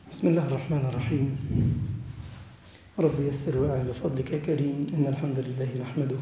بسم الله الرحمن الرحيم رب يسر وأعن بفضلك يا كريم إن الحمد لله نحمده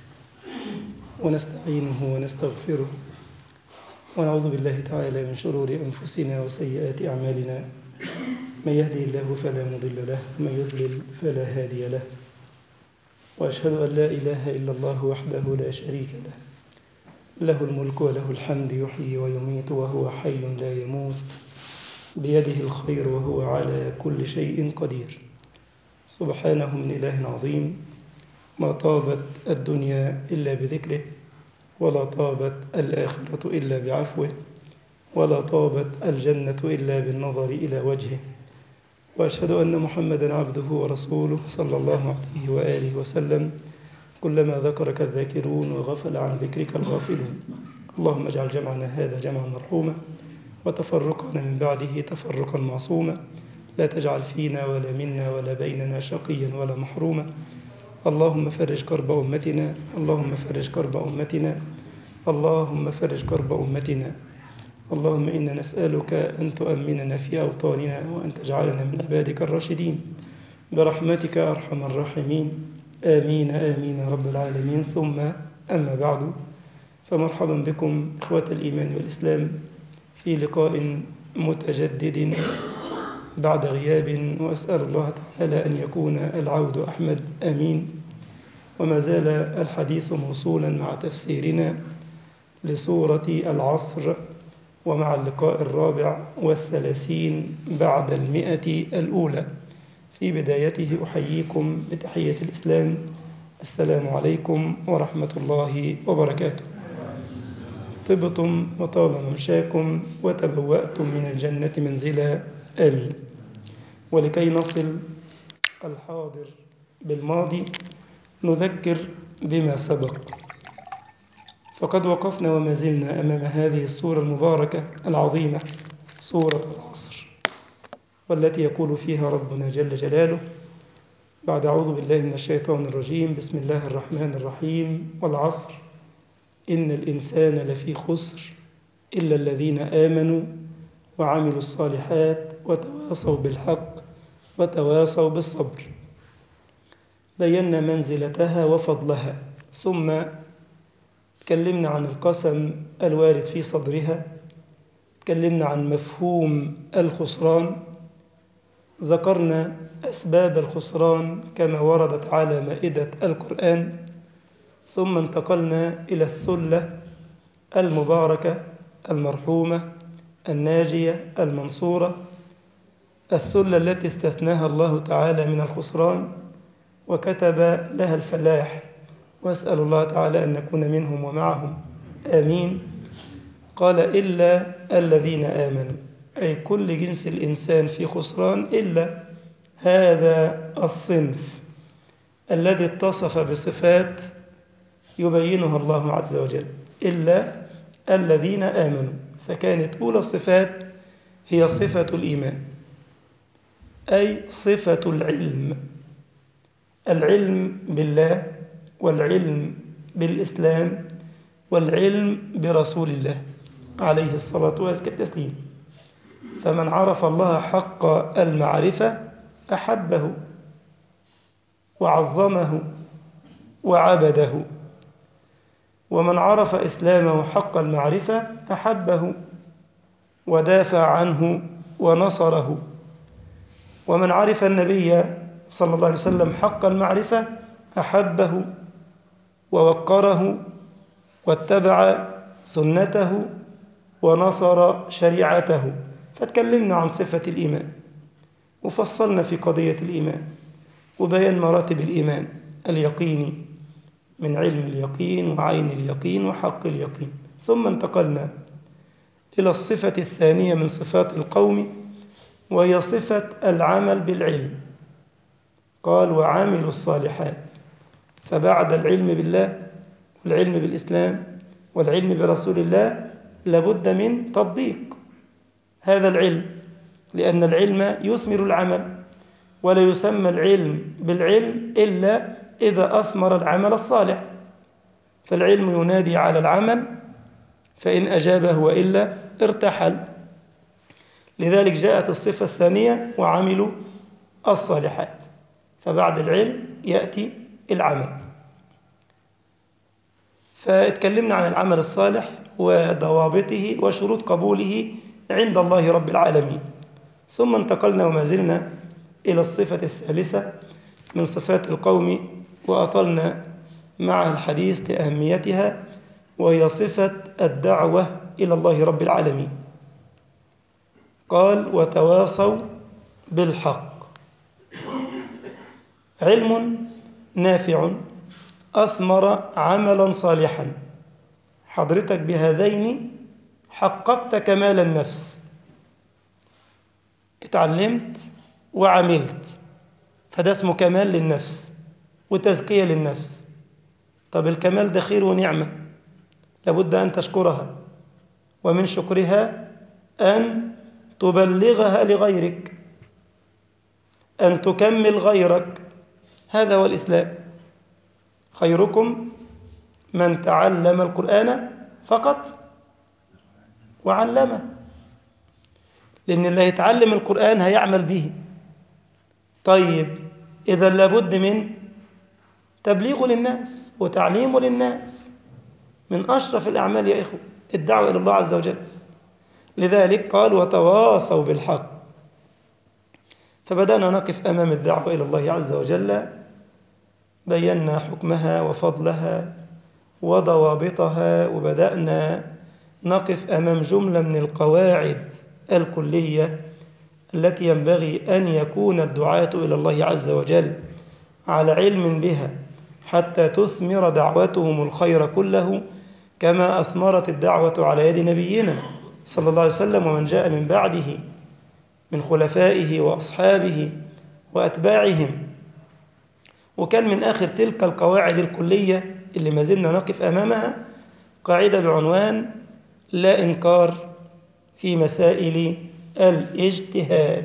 ونستعينه ونستغفره ونعوذ بالله تعالى من شرور أنفسنا وسيئات أعمالنا من يهدي الله فلا مضل له ومن يضلل فلا هادي له وأشهد أن لا إله إلا الله وحده لا شريك له له الملك وله الحمد يحيي ويميت وهو حي لا يموت بيده الخير وهو على كل شيء قدير سبحانه من إله عظيم ما طابت الدنيا إلا بذكره ولا طابت الآخرة إلا بعفوه ولا طابت الجنة إلا بالنظر إلى وجهه وأشهد أن محمدا عبده ورسوله صلى الله عليه وآله وسلم كلما ذكرك الذاكرون وغفل عن ذكرك الغافلون اللهم اجعل جمعنا هذا جمعا مرحوما وتفرقنا من بعده تفرقا معصوما لا تجعل فينا ولا منا ولا بيننا شقيا ولا محروما اللهم فرج كرب أمتنا اللهم فرج كرب أمتنا اللهم فرج كرب أمتنا اللهم إنا نسألك أن تؤمننا في أوطاننا وأن تجعلنا من عبادك الراشدين برحمتك أرحم الراحمين آمين آمين يا رب العالمين ثم أما بعد فمرحبا بكم إخوة الإيمان والإسلام في لقاء متجدد بعد غياب وأسأل الله تعالى أن يكون العود أحمد آمين وما زال الحديث موصولا مع تفسيرنا لسورة العصر ومع اللقاء الرابع والثلاثين بعد المئة الأولى في بدايته أحييكم بتحية الإسلام السلام عليكم ورحمة الله وبركاته طبتم وطاب ممشاكم وتبوأتم من الجنة منزلا آمين ولكي نصل الحاضر بالماضي نذكر بما سبق فقد وقفنا وما زلنا أمام هذه السورة المباركة العظيمة سورة العصر والتي يقول فيها ربنا جل جلاله بعد أعوذ بالله من الشيطان الرجيم بسم الله الرحمن الرحيم والعصر إن الإنسان لفي خسر إلا الذين آمنوا وعملوا الصالحات وتواصوا بالحق وتواصوا بالصبر بينا منزلتها وفضلها ثم تكلمنا عن القسم الوارد في صدرها تكلمنا عن مفهوم الخسران ذكرنا أسباب الخسران كما وردت على مائدة القرآن ثم انتقلنا إلى الثلة المباركة المرحومة الناجية المنصورة الثلة التي استثناها الله تعالى من الخسران وكتب لها الفلاح واسأل الله تعالى أن نكون منهم ومعهم آمين قال إلا الذين آمنوا أي كل جنس الإنسان في خسران إلا هذا الصنف الذي اتصف بصفات يبينها الله عز وجل إلا الذين آمنوا فكانت أولى الصفات هي صفة الإيمان أي صفة العلم العلم بالله والعلم بالإسلام والعلم برسول الله عليه الصلاة وأزكى التسليم فمن عرف الله حق المعرفة أحبه وعظمه وعبده ومن عرف إسلامه حق المعرفة أحبه ودافع عنه ونصره ومن عرف النبي صلى الله عليه وسلم حق المعرفة أحبه ووقره واتبع سنته ونصر شريعته فتكلمنا عن صفة الإيمان وفصلنا في قضية الإيمان وبيان مراتب الإيمان اليقيني من علم اليقين وعين اليقين وحق اليقين ثم انتقلنا إلى الصفة الثانية من صفات القوم وهي صفة العمل بالعلم قال وعملوا الصالحات فبعد العلم بالله والعلم بالإسلام والعلم برسول الله لابد من تطبيق هذا العلم لأن العلم يثمر العمل ولا يسمى العلم بالعلم إلا إذا أثمر العمل الصالح فالعلم ينادي على العمل فإن أجابه وإلا ارتحل لذلك جاءت الصفة الثانية وعملوا الصالحات فبعد العلم يأتي العمل فاتكلمنا عن العمل الصالح وضوابطه وشروط قبوله عند الله رب العالمين ثم انتقلنا وما زلنا إلى الصفة الثالثة من صفات القوم وأطلنا مع الحديث لأهميتها وهي صفة الدعوة إلى الله رب العالمين قال وتواصوا بالحق علم نافع أثمر عملا صالحا حضرتك بهذين حققت كمال النفس اتعلمت وعملت فده اسمه كمال للنفس وتزكية للنفس طب الكمال ده خير ونعمة لابد أن تشكرها ومن شكرها أن تبلغها لغيرك أن تكمل غيرك هذا هو الإسلام خيركم من تعلم القرآن فقط وعلمه لأن اللي يتعلم القرآن هيعمل به طيب إذا لابد من تبليغه للناس وتعليمه للناس من أشرف الأعمال يا إخوة الدعوة إلى الله عز وجل لذلك قال وتواصوا بالحق فبدأنا نقف أمام الدعوة إلى الله عز وجل بينا حكمها وفضلها وضوابطها وبدأنا نقف أمام جملة من القواعد الكلية التي ينبغي أن يكون الدعاة إلى الله عز وجل على علم بها حتى تثمر دعوتهم الخير كله كما أثمرت الدعوة على يد نبينا صلى الله عليه وسلم ومن جاء من بعده من خلفائه وأصحابه وأتباعهم وكان من آخر تلك القواعد الكلية اللي ما زلنا نقف أمامها قاعدة بعنوان لا إنكار في مسائل الاجتهاد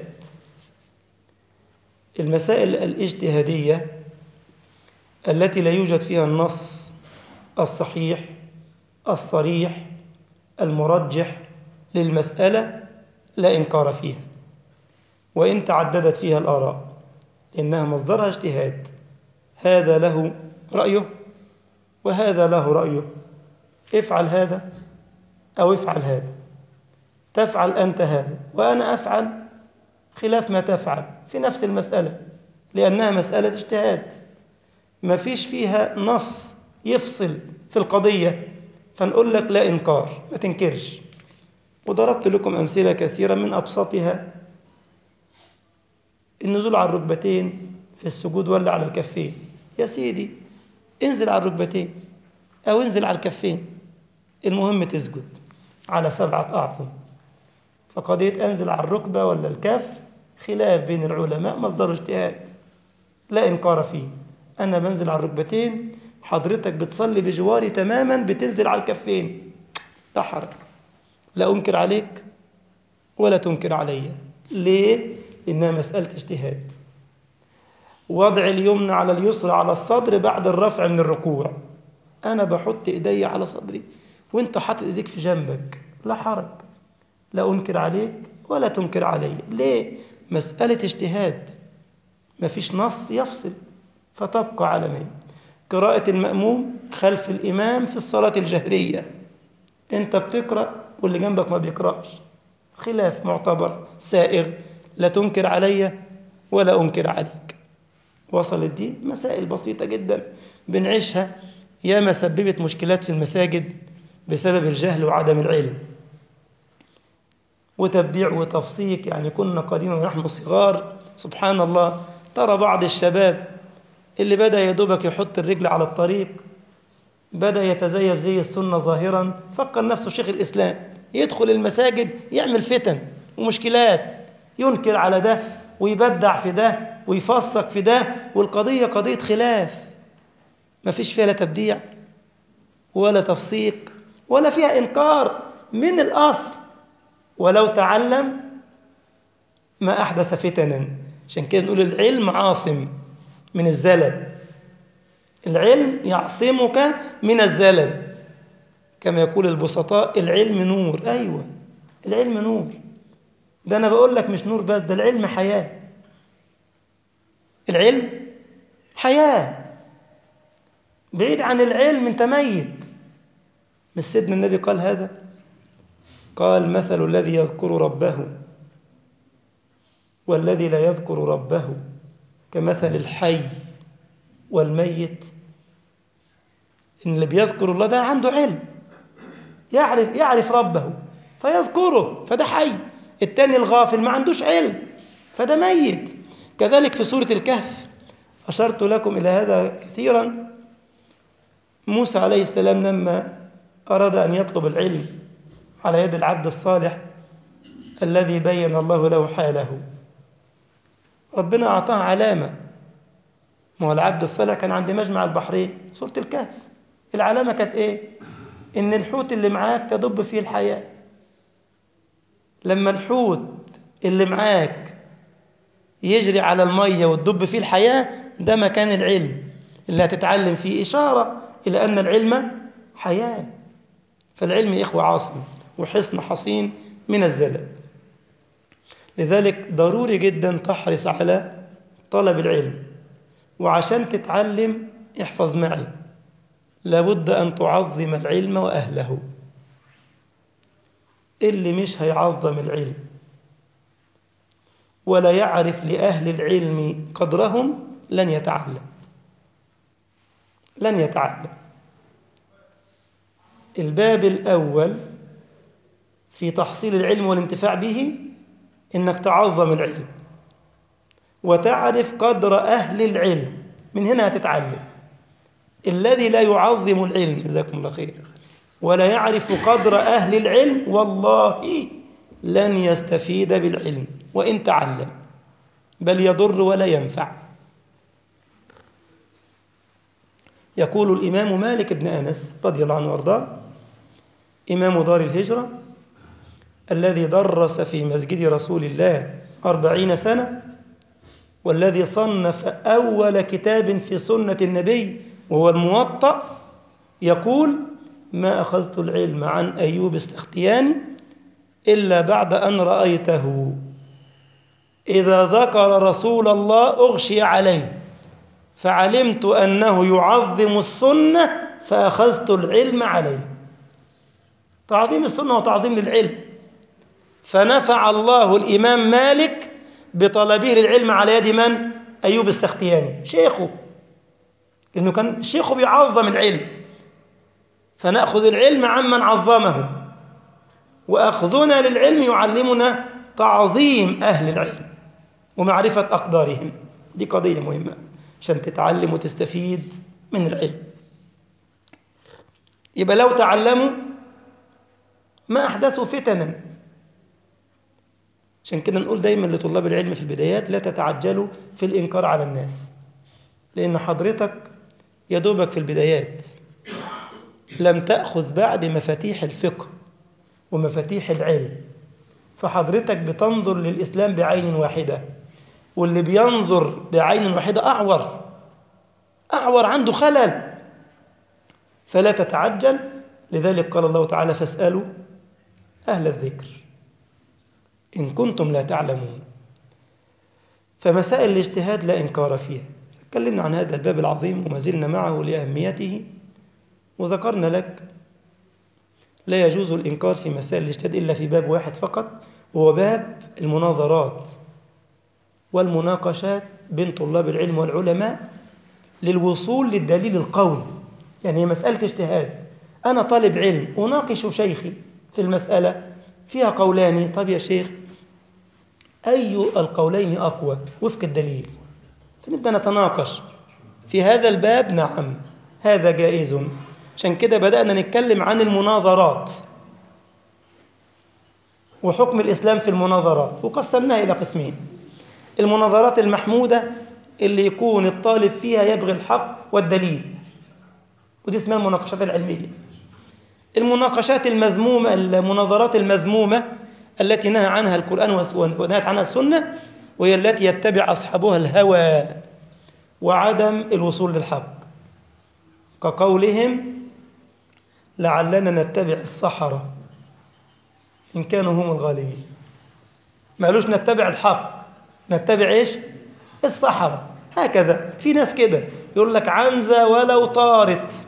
المسائل الاجتهادية التي لا يوجد فيها النص الصحيح الصريح المرجح للمسألة لا إنكار فيها وإن تعددت فيها الآراء إنها مصدرها اجتهاد هذا له رأيه وهذا له رأيه افعل هذا أو افعل هذا تفعل أنت هذا وأنا أفعل خلاف ما تفعل في نفس المسألة لأنها مسألة اجتهاد ما فيش فيها نص يفصل في القضية فنقول لك لا إنكار ما تنكرش وضربت لكم أمثلة كثيرة من أبسطها النزول على الركبتين في السجود ولا على الكفين يا سيدي انزل على الركبتين أو انزل على الكفين المهم تسجد على سبعة أعظم فقضية أنزل على الركبة ولا الكف خلاف بين العلماء مصدر اجتهاد لا إنكار فيه أنا بنزل على الركبتين حضرتك بتصلي بجواري تماما بتنزل على الكفين لا حرج لا أنكر عليك ولا تنكر علي ليه؟ لأنها مسألة اجتهاد وضع اليمنى على اليسرى على الصدر بعد الرفع من الركوع أنا بحط إيدي على صدري وانت حاطط إيديك في جنبك لا حرج لا أنكر عليك ولا تنكر علي ليه؟ مسألة اجتهاد ما فيش نص يفصل فتبقى على ما قراءة المأموم خلف الإمام في الصلاة الجهرية أنت بتقرأ واللي جنبك ما بيقرأش خلاف معتبر سائغ لا تنكر علي ولا أنكر عليك وصلت دي مسائل بسيطة جدا بنعيشها ياما سببت مشكلات في المساجد بسبب الجهل وعدم العلم وتبديع وتفسيق يعني كنا قديما ونحن صغار سبحان الله ترى بعض الشباب اللي بدأ يدوبك يحط الرجل على الطريق بدأ يتزيب زي السنة ظاهرا فكر نفسه شيخ الإسلام يدخل المساجد يعمل فتن ومشكلات ينكر على ده ويبدع في ده ويفسق في ده والقضية قضية خلاف ما فيش فيها لا تبديع ولا تفسيق ولا فيها إنكار من الأصل ولو تعلم ما أحدث فتنا عشان كده نقول العلم عاصم من الزلل العلم يعصمك من الزلل كما يقول البسطاء العلم نور أيوة العلم نور ده أنا بقول لك مش نور بس ده العلم حياة العلم حياة بعيد عن العلم أنت ميت مش سيدنا النبي قال هذا قال مثل الذي يذكر ربه والذي لا يذكر ربه كمثل الحي والميت إن اللي بيذكر الله ده عنده علم يعرف يعرف ربه فيذكره فده حي التاني الغافل ما عندوش علم فده ميت كذلك في سورة الكهف أشرت لكم إلى هذا كثيرا موسى عليه السلام لما أراد أن يطلب العلم على يد العبد الصالح الذي بين الله له حاله ربنا أعطاه علامة ما هو العبد الصالح كان عند مجمع البحرين سورة الكهف العلامة كانت إيه؟ إن الحوت اللي معاك تدب فيه الحياة لما الحوت اللي معاك يجري على المية وتدب فيه الحياة ده مكان العلم اللي هتتعلم فيه إشارة إلى أن العلم حياة فالعلم يا إخوة عاصم وحصن حصين من الزلل لذلك ضروري جدا تحرص على طلب العلم وعشان تتعلم احفظ معي لابد أن تعظم العلم وأهله اللي مش هيعظم العلم ولا يعرف لأهل العلم قدرهم لن يتعلم لن يتعلم الباب الأول في تحصيل العلم والانتفاع به إنك تعظم العلم وتعرف قدر أهل العلم من هنا هتتعلم الذي لا يعظم العلم جزاكم الله خير ولا يعرف قدر أهل العلم والله لن يستفيد بالعلم وإن تعلم بل يضر ولا ينفع يقول الإمام مالك بن أنس رضي الله عنه وارضاه إمام دار الهجرة الذي درس في مسجد رسول الله أربعين سنة والذي صنف أول كتاب في سنة النبي وهو الموطأ يقول ما أخذت العلم عن أيوب السختياني إلا بعد أن رأيته إذا ذكر رسول الله أغشي عليه فعلمت أنه يعظم السنة فأخذت العلم عليه تعظيم السنة وتعظيم للعلم فنفع الله الإمام مالك بطلبه للعلم على يد من؟ أيوب السختياني شيخه لأنه كان شيخه بيعظم العلم فنأخذ العلم عمن عظمه وأخذنا للعلم يعلمنا تعظيم أهل العلم ومعرفة أقدارهم دي قضية مهمة عشان تتعلم وتستفيد من العلم يبقى لو تعلموا ما أحدثوا فتنا عشان كده نقول دايما لطلاب العلم في البدايات لا تتعجلوا في الإنكار على الناس لأن حضرتك يا دوبك في البدايات لم تأخذ بعد مفاتيح الفقه ومفاتيح العلم فحضرتك بتنظر للإسلام بعين واحدة واللي بينظر بعين واحدة أعور أعور عنده خلل فلا تتعجل لذلك قال الله تعالى فاسألوا أهل الذكر إن كنتم لا تعلمون فمسائل الاجتهاد لا إنكار فيها تكلمنا عن هذا الباب العظيم وما زلنا معه لأهميته وذكرنا لك لا يجوز الإنكار في مسائل الاجتهاد إلا في باب واحد فقط وهو باب المناظرات والمناقشات بين طلاب العلم والعلماء للوصول للدليل القوي يعني هي مسألة اجتهاد أنا طالب علم أناقش شيخي في المسألة فيها قولان طب يا شيخ أي القولين أقوى وفق الدليل فنبدأ نتناقش في هذا الباب نعم هذا جائز عشان كده بدأنا نتكلم عن المناظرات وحكم الإسلام في المناظرات وقسمناها إلى قسمين المناظرات المحمودة اللي يكون الطالب فيها يبغي الحق والدليل ودي اسمها المناقشات العلمية المناقشات المذمومة المناظرات المذمومة التي نهى عنها القرآن ونهت عنها السنة وهي التي يتبع أصحابها الهوى وعدم الوصول للحق كقولهم لعلنا نتبع السحرة إن كانوا هم الغالبين ما قالوش نتبع الحق نتبع ايش الصحراء هكذا في ناس كده يقول لك عنزة ولو طارت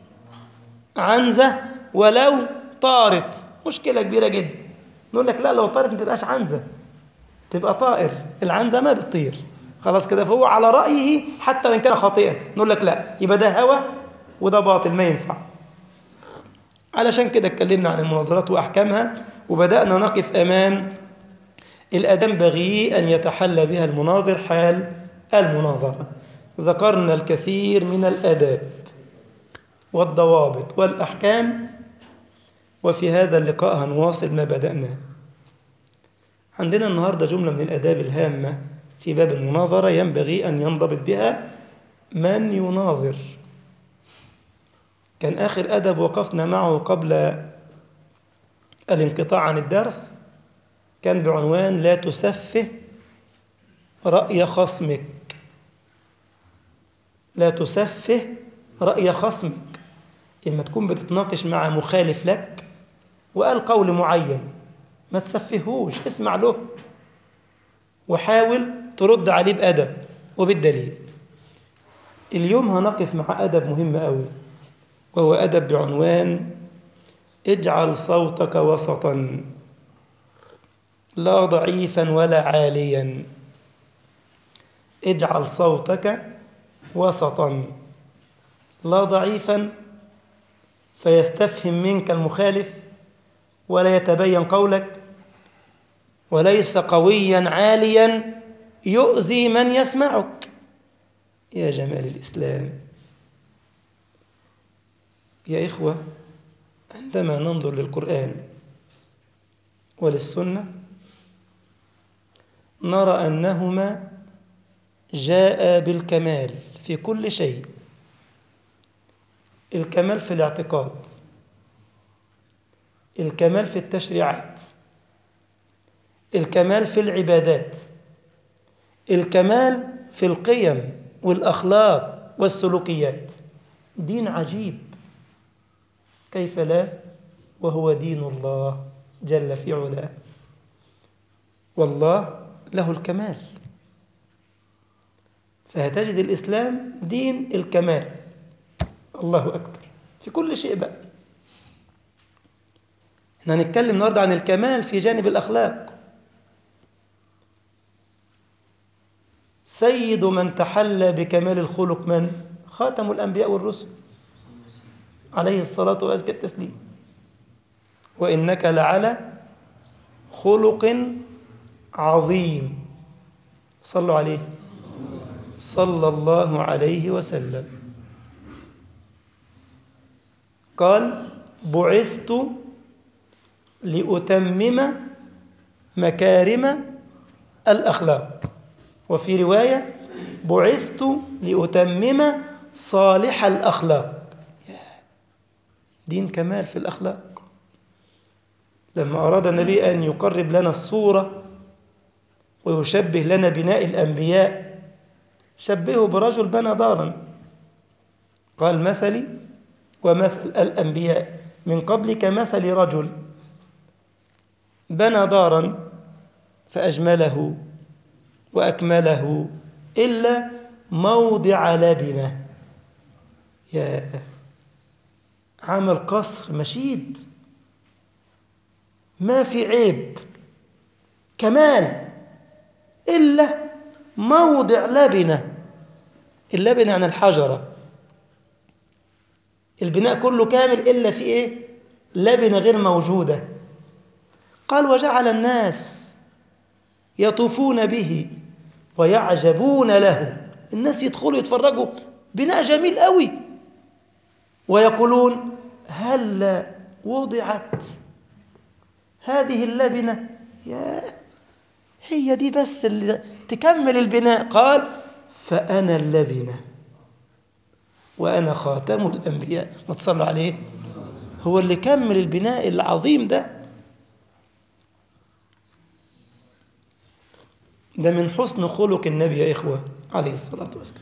عنزة ولو طارت مشكلة كبيرة جدا نقول لك لا لو طارت ما تبقاش عنزة تبقى طائر العنزة ما بتطير خلاص كده فهو على رأيه حتى وإن كان خاطئا نقول لك لا يبقى ده هوى وده باطل ما ينفع علشان كده اتكلمنا عن المناظرات وأحكامها وبدأنا نقف أمام الأداة ينبغي أن يتحلى بها المناظر حال المناظرة ذكرنا الكثير من الآداب والضوابط والأحكام وفي هذا اللقاء هنواصل ما بدأناه عندنا النهاردة جملة من الآداب الهامة في باب المناظرة ينبغي أن ينضبط بها من يناظر كان آخر أدب وقفنا معه قبل الانقطاع عن الدرس كان بعنوان لا تسفه رأي خصمك لا تسفه رأي خصمك إما تكون بتتناقش مع مخالف لك وقال قول معين ما تسفهوش اسمع له وحاول ترد عليه بأدب وبالدليل اليوم هنقف مع أدب مهم قوي وهو أدب بعنوان اجعل صوتك وسطا لا ضعيفا ولا عاليا اجعل صوتك وسطا لا ضعيفا فيستفهم منك المخالف ولا يتبين قولك وليس قويا عاليا يؤذي من يسمعك يا جمال الإسلام يا إخوة عندما ننظر للقرآن وللسنة نرى أنهما جاء بالكمال في كل شيء الكمال في الاعتقاد الكمال في التشريعات الكمال في العبادات الكمال في القيم والأخلاق والسلوكيات دين عجيب كيف لا وهو دين الله جل في علاه والله له الكمال فهتجد الإسلام دين الكمال الله أكبر في كل شيء بقى احنا هنتكلم النهارده عن الكمال في جانب الأخلاق سيد من تحلى بكمال الخلق من خاتم الأنبياء والرسل عليه الصلاة وأزكى التسليم وإنك لعلى خلق عظيم صلوا عليه صلى الله عليه وسلم قال بعثت لأتمم مكارم الأخلاق وفي رواية بعثت لأتمم صالح الأخلاق دين كمال في الأخلاق لما أراد النبي أن يقرب لنا الصورة ويشبه لنا بناء الأنبياء شبهه برجل بنى دارا قال مثلي ومثل الأنبياء من قبل كمثل رجل بنى دارا فأجمله وأكمله إلا موضع لبنة يا عمل قصر مشيد ما في عيب كمال إلا موضع لبنة اللبنة عن الحجرة البناء كله كامل إلا في إيه لبنة غير موجودة قال وجعل الناس يطوفون به ويعجبون له الناس يدخلوا يتفرجوا بناء جميل قوي ويقولون هل وضعت هذه اللبنة يا هي دي بس اللي تكمل البناء قال فأنا اللبنة وأنا خاتم الأنبياء ما تصلوا عليه هو اللي كمل البناء العظيم ده ده من حسن خلق النبي يا إخوة عليه الصلاة والسلام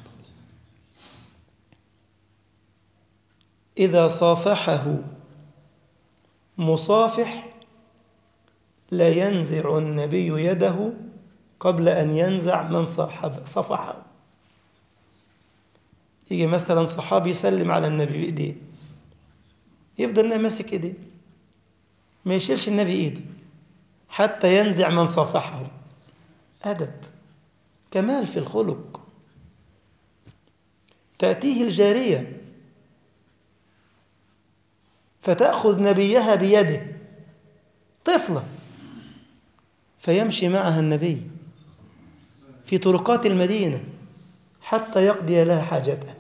إذا صافحه مصافح لا ينزع النبي يده قبل أن ينزع من صاحب صفحه يجي مثلا صحابي يسلم على النبي بإيديه يفضل ماسك إيديه ما يشيلش النبي إيده حتى ينزع من صافحه أدب كمال في الخلق تأتيه الجارية فتأخذ نبيها بيده طفلة فيمشي معها النبي في طرقات المدينة حتى يقضي لها حاجتها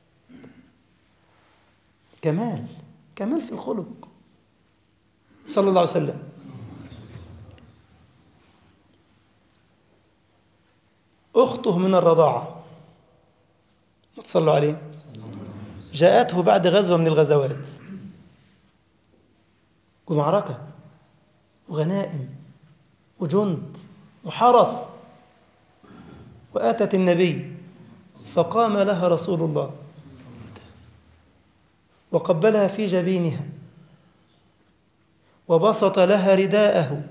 كمال كمال في الخلق صلى الله عليه وسلم أخته من الرضاعة ما تصلوا عليه جاءته بعد غزوة من الغزوات ومعركة وغنائم وجند وحرس وأتت النبي فقام لها رسول الله وقبلها في جبينها وبسط لها رداءه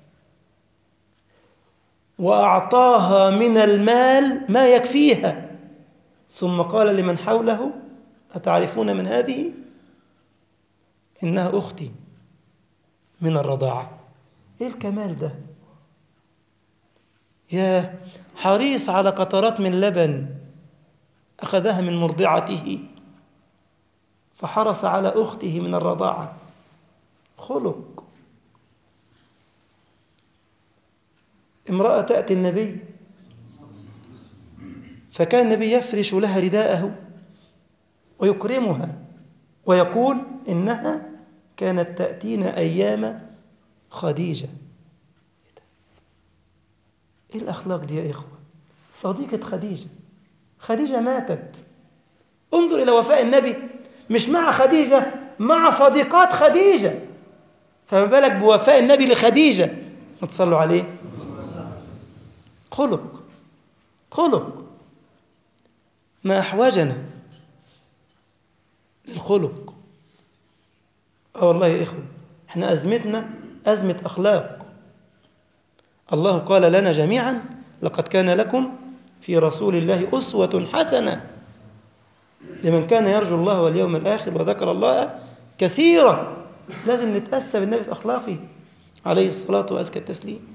وأعطاها من المال ما يكفيها ثم قال لمن حوله أتعرفون من هذه؟ إنها أختي من الرضاعة إيه الكمال ده؟ يا حريص على قطرات من لبن أخذها من مرضعته فحرص على أخته من الرضاعة خلق امرأة تأتي النبي فكان النبي يفرش لها رداءه ويكرمها ويقول إنها كانت تأتينا أيام خديجة إيه الأخلاق دي يا إخوة صديقة خديجة خديجة ماتت انظر إلى وفاء النبي مش مع خديجة مع صديقات خديجة فما بالك بوفاء النبي لخديجة ما تصلوا عليه خلق خلق ما أحوجنا للخلق اه والله يا إخوة احنا أزمتنا أزمة أخلاق الله قال لنا جميعا لقد كان لكم في رسول الله أسوة حسنة لمن كان يرجو الله واليوم الآخر وذكر الله كثيرا لازم نتأسى بالنبي في أخلاقه عليه الصلاة وأزكى التسليم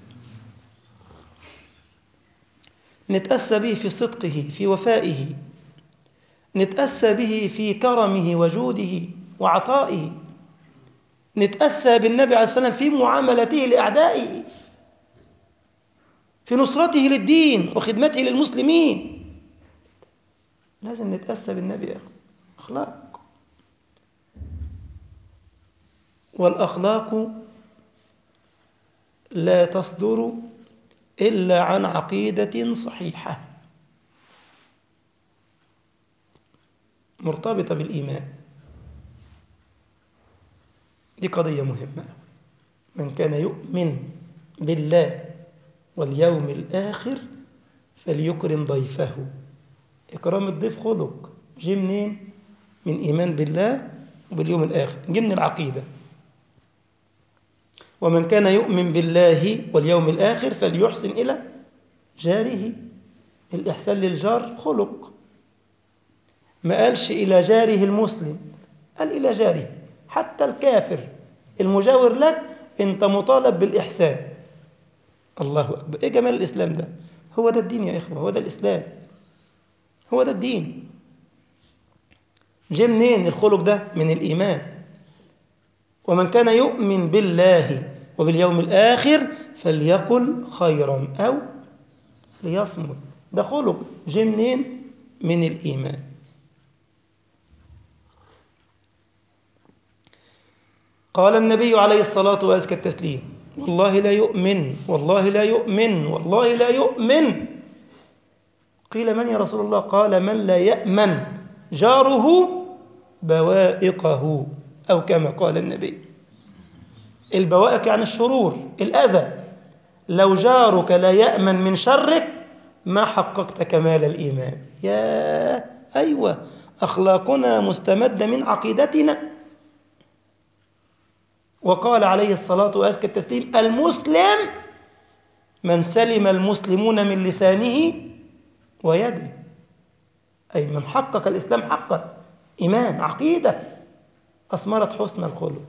نتأسى به في صدقه في وفائه نتأسى به في كرمه وجوده وعطائه نتأسى بالنبي عليه الصلاة والسلام في معاملته لأعدائه في نصرته للدين وخدمته للمسلمين لازم نتأسى بالنبي يا أخي أخلاق والأخلاق لا تصدر إلا عن عقيدة صحيحة مرتبطة بالإيمان دي قضية مهمة من كان يؤمن بالله واليوم الآخر فليكرم ضيفه إكرام الضيف خلق جه منين؟ من إيمان بالله وباليوم الآخر جه من العقيدة ومن كان يؤمن بالله واليوم الآخر فليحسن إلى جاره الإحسان للجار خلق ما قالش إلى جاره المسلم قال إلى جاره حتى الكافر المجاور لك أنت مطالب بالإحسان الله أكبر إيه جمال الإسلام ده هو ده الدين يا إخوة هو ده الإسلام هو ده الدين جه منين الخلق ده من الإيمان ومن كان يؤمن بالله وباليوم الآخر فليقل خيرا أو ليصمت ده خلق جه منين من الإيمان قال النبي عليه الصلاة وأزكى التسليم والله لا يؤمن والله لا يؤمن والله لا يؤمن قيل من يا رسول الله قال من لا يأمن جاره بوائقه أو كما قال النبي البوائق يعني الشرور الأذى لو جارك لا يأمن من شرك ما حققت كمال الإيمان يا أيوة أخلاقنا مستمدة من عقيدتنا وقال عليه الصلاة وأزكى التسليم المسلم من سلم المسلمون من لسانه ويده أي من حقق الإسلام حقا إيمان عقيدة أثمرت حسن الخلق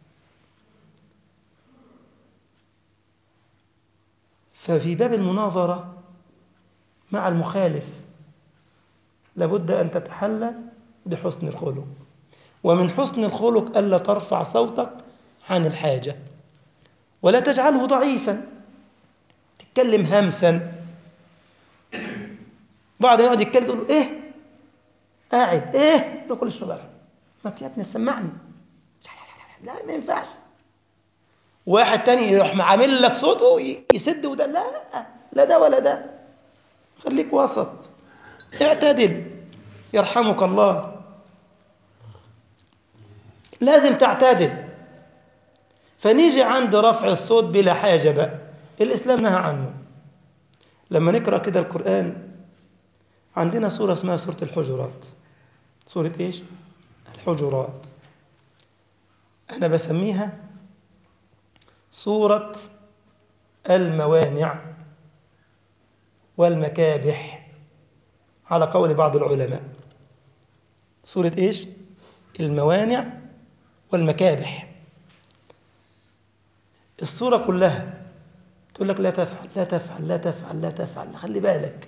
ففي باب المناظرة مع المخالف لابد أن تتحلى بحسن الخلق ومن حسن الخلق ألا ترفع صوتك عن الحاجة ولا تجعله ضعيفا تتكلم همسا بعض يقعد يتكلم تقول له ايه قاعد ايه ده كل الشباب ما يا ابني سمعني لا لا لا ما ينفعش واحد تاني يروح عامل لك صوته يسد وده لا لا ده ولا ده خليك وسط اعتدل يرحمك الله لازم تعتدل فنيجي عند رفع الصوت بلا حاجة بقى الإسلام نهى عنه لما نقرأ كده القرآن عندنا سورة اسمها سورة الحجرات سورة إيش؟ الحجرات أنا بسميها سورة الموانع والمكابح على قول بعض العلماء سورة إيش؟ الموانع والمكابح الصورة كلها تقول لك لا تفعل لا تفعل لا تفعل لا تفعل خلي بالك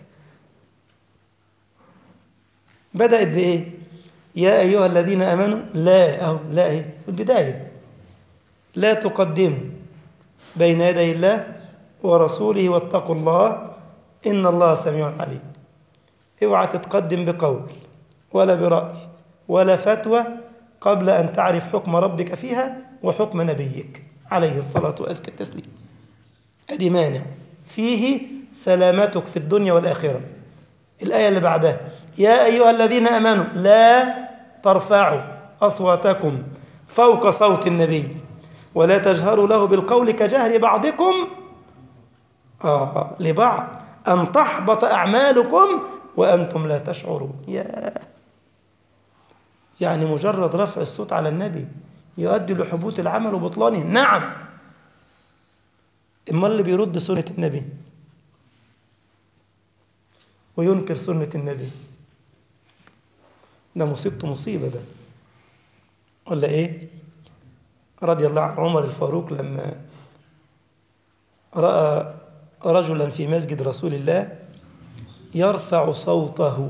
بدأت بإيه يا أيها الذين آمنوا لا أو لا إيه في البداية لا تقدموا بين يدي الله ورسوله واتقوا الله إن الله سميع عليم اوعى تتقدم بقول ولا برأي ولا فتوى قبل أن تعرف حكم ربك فيها وحكم نبيك عليه الصلاة وأزكى التسليم أدي مانع فيه سلامتك في الدنيا والآخرة الآية اللي بعدها يا أيها الذين أمنوا لا ترفعوا أصواتكم فوق صوت النبي ولا تجهروا له بالقول كجهر بعضكم آه لبعض أن تحبط أعمالكم وأنتم لا تشعرون يا يعني مجرد رفع الصوت على النبي يؤدي لحبوط العمل وبطلانه نعم إما اللي بيرد سنة النبي وينكر سنة النبي ده مصيبته مصيبة ده ولا إيه رضي الله عن عمر الفاروق لما رأى رجلا في مسجد رسول الله يرفع صوته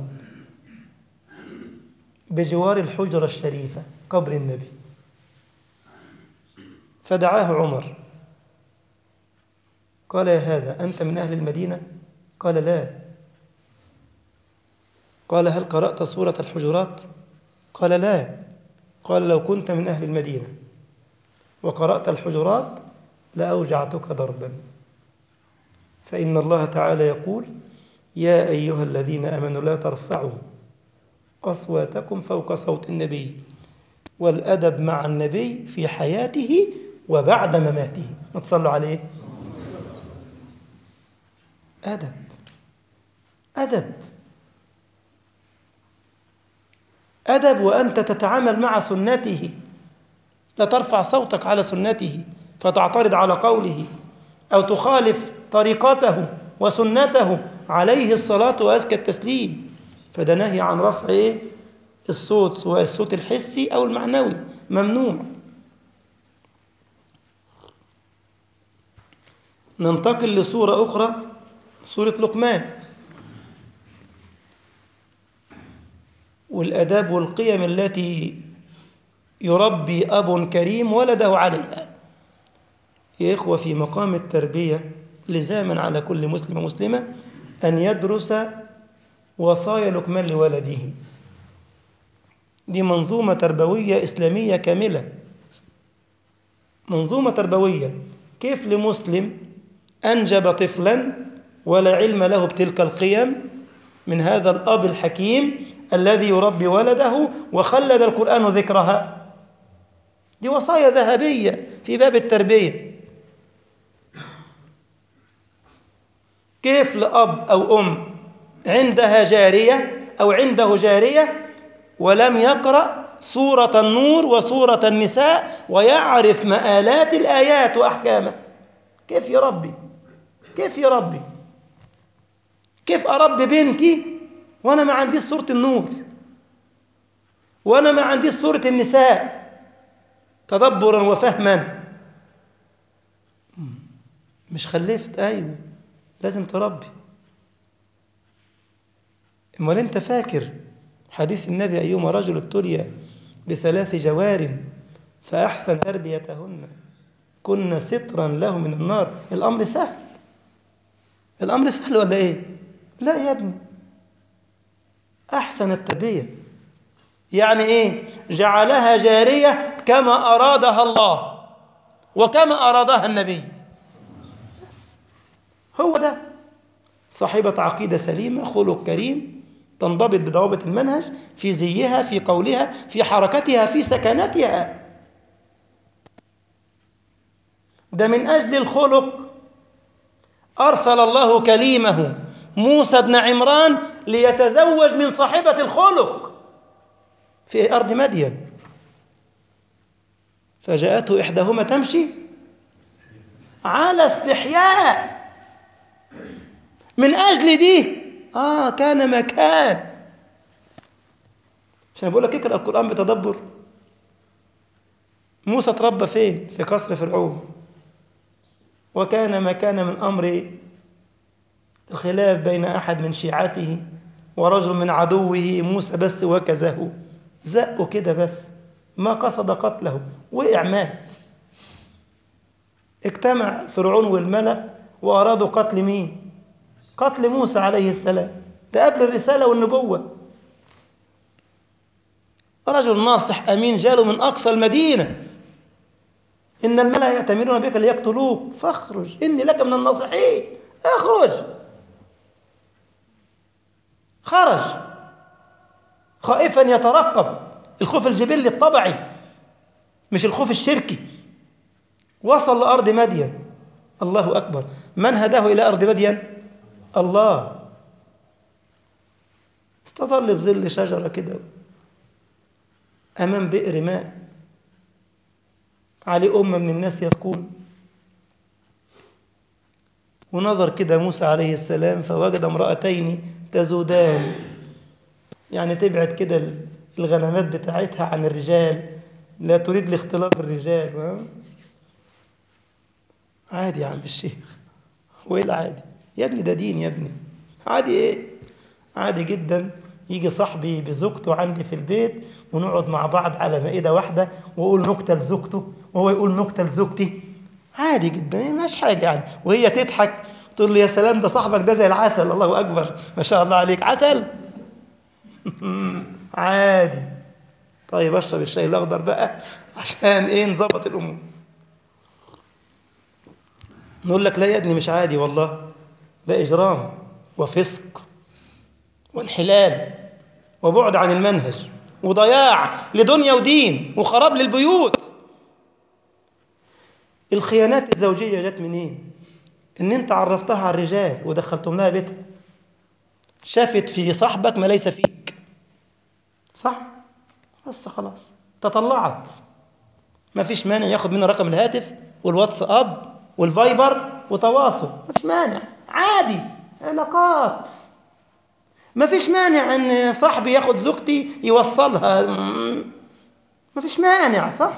بجوار الحجرة الشريفة قبر النبي فدعاه عمر قال يا هذا أنت من أهل المدينة قال لا قال هل قرأت سورة الحجرات قال لا قال لو كنت من أهل المدينة وقرأت الحجرات لأوجعتك ضربا فإن الله تعالى يقول يا أيها الذين آمنوا لا ترفعوا أصواتكم فوق صوت النبي والأدب مع النبي في حياته وبعد مماته ما تصلوا عليه أدب أدب أدب وأنت تتعامل مع سنته لا ترفع صوتك على سنته فتعترض على قوله أو تخالف طريقته وسنته عليه الصلاة وأزكى التسليم فده نهي عن رفع إيه؟ الصوت سواء الصوت الحسي أو المعنوي ممنوع ننتقل لصورة أخرى سورة لقمان والأداب والقيم التي يربي أب كريم ولده عليها يا إخوة في مقام التربية لزاما على كل مسلم ومسلمة أن يدرس وصايا لقمان لولده دي منظومة تربوية إسلامية كاملة منظومة تربوية كيف لمسلم أنجب طفلا ولا علم له بتلك القيم من هذا الأب الحكيم الذي يربي ولده وخلد القرآن ذكرها دي وصايا ذهبية في باب التربية كيف لأب أو أم عندها جارية أو عنده جارية ولم يقرأ سورة النور وسورة النساء ويعرف مآلات الآيات وأحكامها كيف يا ربي كيف يا ربي كيف أربي بنتي وأنا ما عنديش سورة النور وأنا ما عنديش سورة النساء تدبرا وفهما مش خلفت أيوه لازم تربي امال انت فاكر حديث النبي أيما رجل ابتلي بثلاث جوار فأحسن تربيتهن كن سترا له من النار الأمر سهل الأمر سهل ولا إيه لا يا ابني أحسن التربية يعني إيه جعلها جارية كما أرادها الله وكما أرادها النبي هو ده صاحبة عقيدة سليمة خلق كريم تنضبط بضوابط المنهج في زيها في قولها في حركتها في سكناتها ده من أجل الخلق أرسل الله كليمه موسى بن عمران ليتزوج من صاحبة الخلق في أرض مدين فجاءته إحداهما تمشي على استحياء من أجل دي آه كان مكان عشان بقول لك اقرأ القرآن بتدبر موسى تربى فين؟ في قصر فرعون وكان ما كان من أمر الخلاف بين أحد من شيعته ورجل من عدوه موسى بس وكزه زقه كده بس ما قصد قتله وقع مات اجتمع فرعون والملأ وأرادوا قتل مين؟ قتل موسى عليه السلام ده قبل الرسالة والنبوة رجل ناصح أمين جاله من أقصى المدينة إن الملأ يأتمرون بك ليقتلوك فاخرج إني لك من الناصحين اخرج خرج خائفا يترقب الخوف الجبلي الطبعي مش الخوف الشركي وصل لأرض مدين الله أكبر من هداه إلى أرض مدين الله استظل في ظل شجرة كده أمام بئر ماء عليه أمة من الناس يسقون ونظر كده موسى عليه السلام فوجد امرأتين تزودان يعني تبعد كده الغنمات بتاعتها عن الرجال لا تريد الاختلاط بالرجال عادي يا عم الشيخ هو ايه العادي يا ابني ده دين يا ابني عادي ايه عادي جدا يجي صاحبي بزوجته عندي في البيت ونقعد مع بعض على مائدة واحدة وأقول نكتة لزوجته وهو يقول نكتة لزوجتي عادي جدا مش حاجة يعني وهي تضحك تقول لي يا سلام ده صاحبك ده زي العسل الله أكبر ما شاء الله عليك عسل عادي طيب اشرب الشاي الأخضر بقى عشان إيه نظبط الأمور نقول لك لا يا ابني مش عادي والله ده إجرام وفسق وانحلال وبعد عن المنهج وضياع لدنيا ودين وخراب للبيوت الخيانات الزوجية جت منين؟ إن أنت عرفتها على الرجال ودخلتم لها بيتها شافت في صاحبك ما ليس فيك صح؟ بس خلاص تطلعت ما فيش مانع ياخد منها رقم الهاتف والواتساب والفايبر وتواصل ما فيش مانع عادي علاقات ما فيش مانع ان صاحبي ياخد زوجتي يوصلها ما فيش مانع صح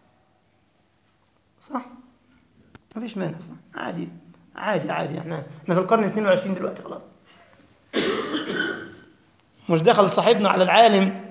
صح ما فيش مانع صح عادي عادي عادي احنا احنا في القرن 22 دلوقتي خلاص مش دخل صاحبنا على العالم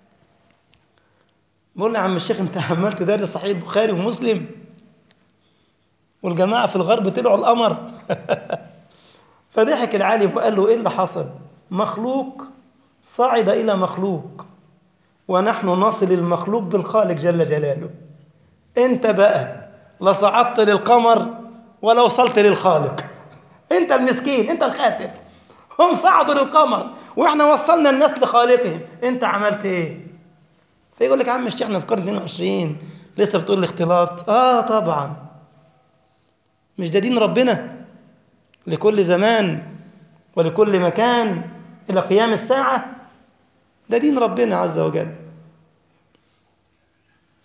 بقول له يا عم الشيخ انت عمال تدرس صحيح البخاري ومسلم والجماعه في الغرب طلعوا القمر فضحك العالم وقال له ايه اللي حصل مخلوق صعد إلى مخلوق ونحن نصل المخلوق بالخالق جل جلاله انت بقى لا صعدت للقمر ولا وصلت للخالق انت المسكين انت الخاسر هم صعدوا للقمر واحنا وصلنا الناس لخالقهم انت عملت ايه فيقول لك يا عم الشيخ احنا في القرن 22 لسه بتقول الاختلاط اه طبعا مش ده دين ربنا لكل زمان ولكل مكان إلى قيام الساعة ده دين ربنا عز وجل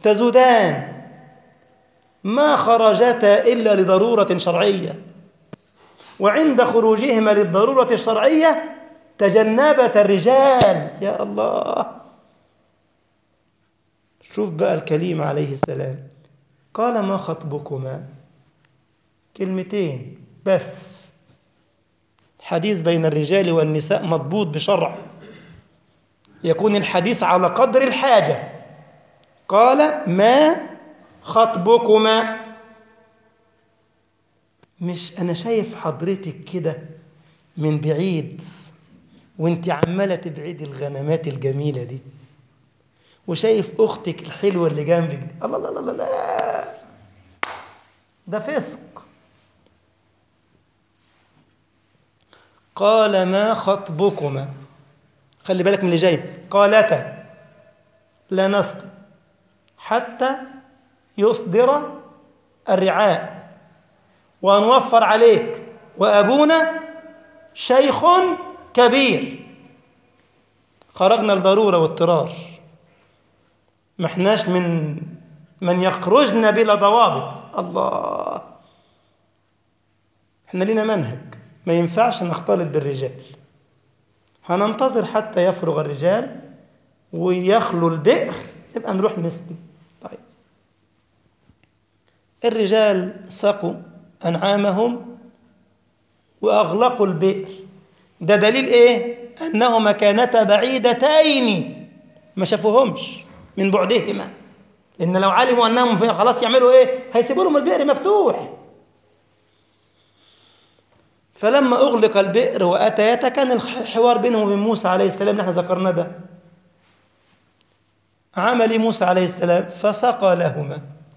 تزودان ما خرجتا إلا لضرورة شرعية وعند خروجهما للضرورة الشرعية تجنبت الرجال يا الله شوف بقى الكليم عليه السلام قال ما خطبكما كلمتين بس حديث بين الرجال والنساء مضبوط بشرع يكون الحديث على قدر الحاجة قال ما خطبكما مش أنا شايف حضرتك كده من بعيد وانت عمالة تبعدي الغنمات الجميلة دي وشايف أختك الحلوة اللي جنبك دي الله الله الله لا ده فسق قال ما خطبكما خلي بالك من اللي جاي قالتا لا نسقي حتى يصدر الرعاء ونوفر عليك وأبونا شيخ كبير خرجنا لضرورة واضطرار ما احناش من من يخرجن بلا ضوابط الله احنا لنا منهج ما ينفعش نختلط بالرجال هننتظر حتى يفرغ الرجال ويخلو البئر نبقى نروح نسقي طيب الرجال سقوا أنعامهم وأغلقوا البئر ده دليل إيه؟ أنهما كانتا بعيدتين ما شافوهمش من بعدهما إن لو علموا أنهم خلاص يعملوا إيه؟ هيسيبوا لهم البئر مفتوح فلما أغلق البئر وأتيتا كان الحوار بينهم وبين موسى عليه السلام نحن ذكرنا ده عمل موسى عليه السلام فسقى لهما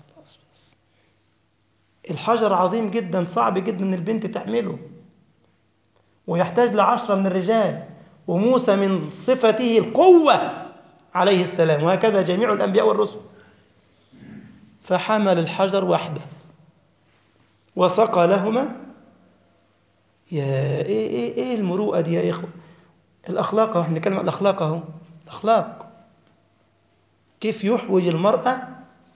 الحجر عظيم جدا صعب جدا ان البنت تحمله ويحتاج لعشرة من الرجال وموسى من صفته القوة عليه السلام وهكذا جميع الأنبياء والرسل فحمل الحجر وحده وسقى لهما يا ايه ايه ايه المروءه دي يا اخوه الاخلاق اهو احنا بنتكلم عن الاخلاق اهو الاخلاق كيف يحوج المراه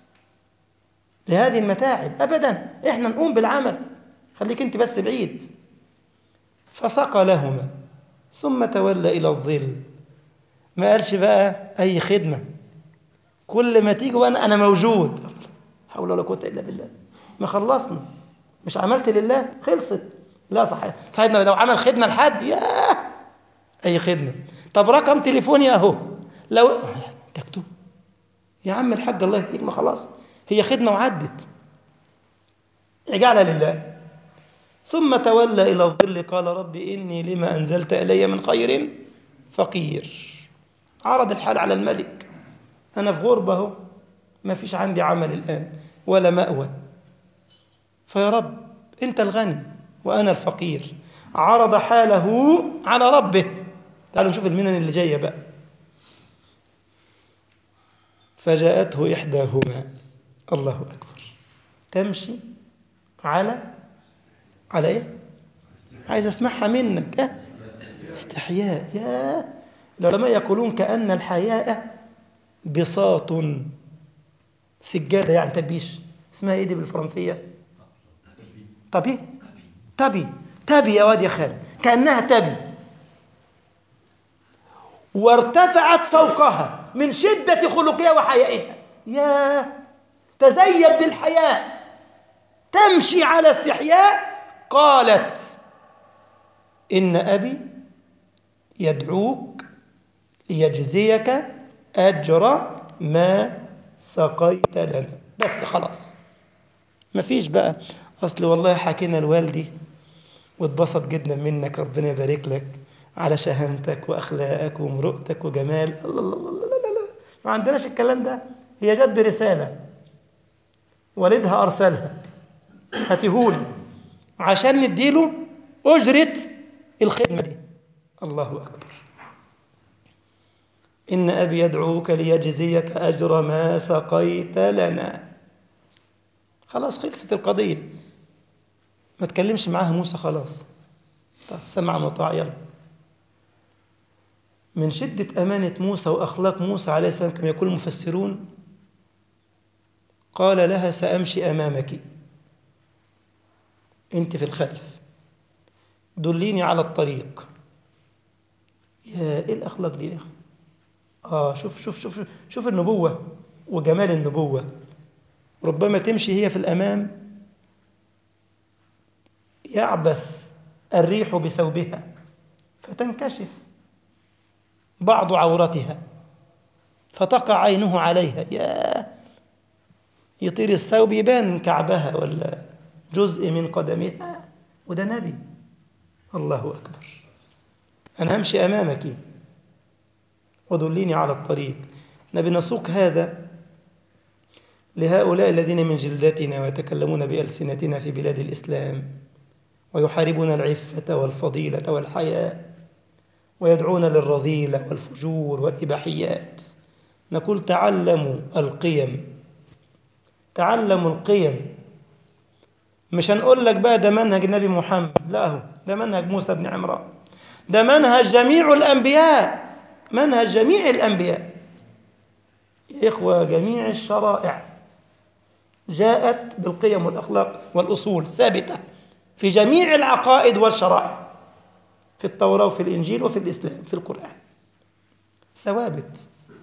لهذه المتاعب ابدا احنا نقوم بالعمل خليك انت بس بعيد فسقى لهما ثم تولى الى الظل ما قالش بقى اي خدمه كل ما تيجي وانا انا موجود حول ولا قوه الا بالله ما خلصنا مش عملت لله خلصت لا صحيح صحيح لو عمل خدمة لحد ياه أي خدمة طب رقم تليفوني أهو لو تكتب يا عم الحاج الله يهديك ما خلاص هي خدمة وعدت اجعلها لله ثم تولى إلى الظل قال رب إني لما أنزلت إلي من خير فقير عرض الحال على الملك أنا في غربة أهو ما فيش عندي عمل الآن ولا مأوى فيا رب أنت الغني وأنا الفقير عرض حاله على ربه تعالوا نشوف المنن اللي جاية بقى فجاءته إحداهما الله أكبر تمشي على على إيه؟ عايز أسمعها منك أه؟ استحياء يا العلماء يقولون كأن الحياء بساط سجادة يعني تبيش اسمها إيه دي بالفرنسية؟ طبي تبي تبي يا واد يا خالد كأنها تبي وارتفعت فوقها من شدة خلقها وحيائها يا تزين بالحياء تمشي على استحياء قالت إن أبي يدعوك ليجزيك أجر ما سقيت لنا بس خلاص مفيش بقى أصل والله حكينا لوالدي واتبسط جدا منك ربنا يبارك لك على شهامتك وأخلاقك ومرؤتك وجمال الله الله الله لا لا لا ما عندناش الكلام ده هي جت برسالة والدها أرسلها هاتيهولي عشان نديله أجرة الخدمة دي الله أكبر إن أبي يدعوك ليجزيك أجر ما سقيت لنا خلاص خلصت القضية ما تكلمش معاها موسى خلاص طب سمع وطاع يلا من شدة أمانة موسى وأخلاق موسى عليه السلام كما يقول المفسرون قال لها سأمشي أمامك أنت في الخلف دليني على الطريق يا إيه الأخلاق دي يا أخي آه شوف شوف شوف شوف النبوة وجمال النبوة ربما تمشي هي في الأمام يعبث الريح بثوبها فتنكشف بعض عورتها فتقع عينه عليها يا يطير الثوب يبان كعبها ولا جزء من قدمها وده نبي الله أكبر أنا همشي أمامك ودليني على الطريق نبي نسوق هذا لهؤلاء الذين من جلدتنا ويتكلمون بألسنتنا في بلاد الإسلام ويحاربون العفة والفضيلة والحياء ويدعون للرذيلة والفجور والإباحيات نقول تعلموا القيم تعلموا القيم مش هنقول لك بقى ده منهج النبي محمد لا هو ده منهج موسى بن عمران ده منهج جميع الأنبياء منهج جميع الأنبياء يا إخوة جميع الشرائع جاءت بالقيم والأخلاق والأصول ثابتة في جميع العقائد والشرائع في التوراة وفي الإنجيل وفي الإسلام في القرآن ثوابت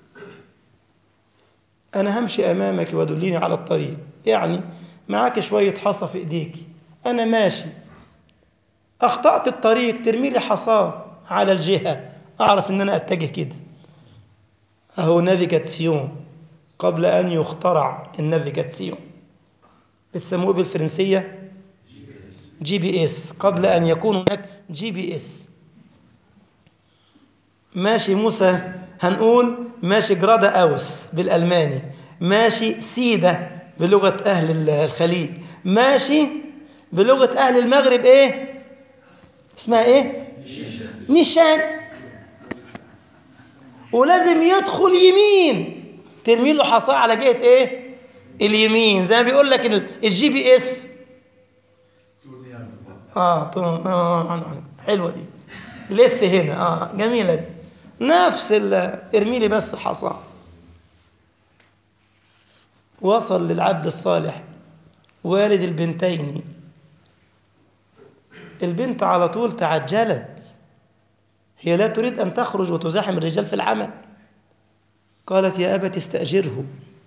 أنا همشي أمامك ودليني على الطريق يعني معاك شوية حصى في إيديك أنا ماشي أخطأت الطريق ترمي لي حصاه على الجهة أعرف إن أنا أتجه كده أهو نافيجاتسيون قبل أن يخترع النافيجاتسيون بيسموه بالفرنسية جي بي اس قبل أن يكون هناك جي بي اس ماشي موسى هنقول ماشي جرادا أوس بالألماني ماشي سيدة بلغة أهل الخليج ماشي بلغة أهل المغرب إيه اسمها إيه نيشان ولازم يدخل يمين ترمي له حصاه على جهة إيه اليمين زي ما بيقول لك الجي بي اس اه حلوه دي لث هنا اه جميله دي نفس ارمي لي بس حصى وصل للعبد الصالح والد البنتين البنت على طول تعجلت هي لا تريد أن تخرج وتزاحم الرجال في العمل قالت يا أبت استأجره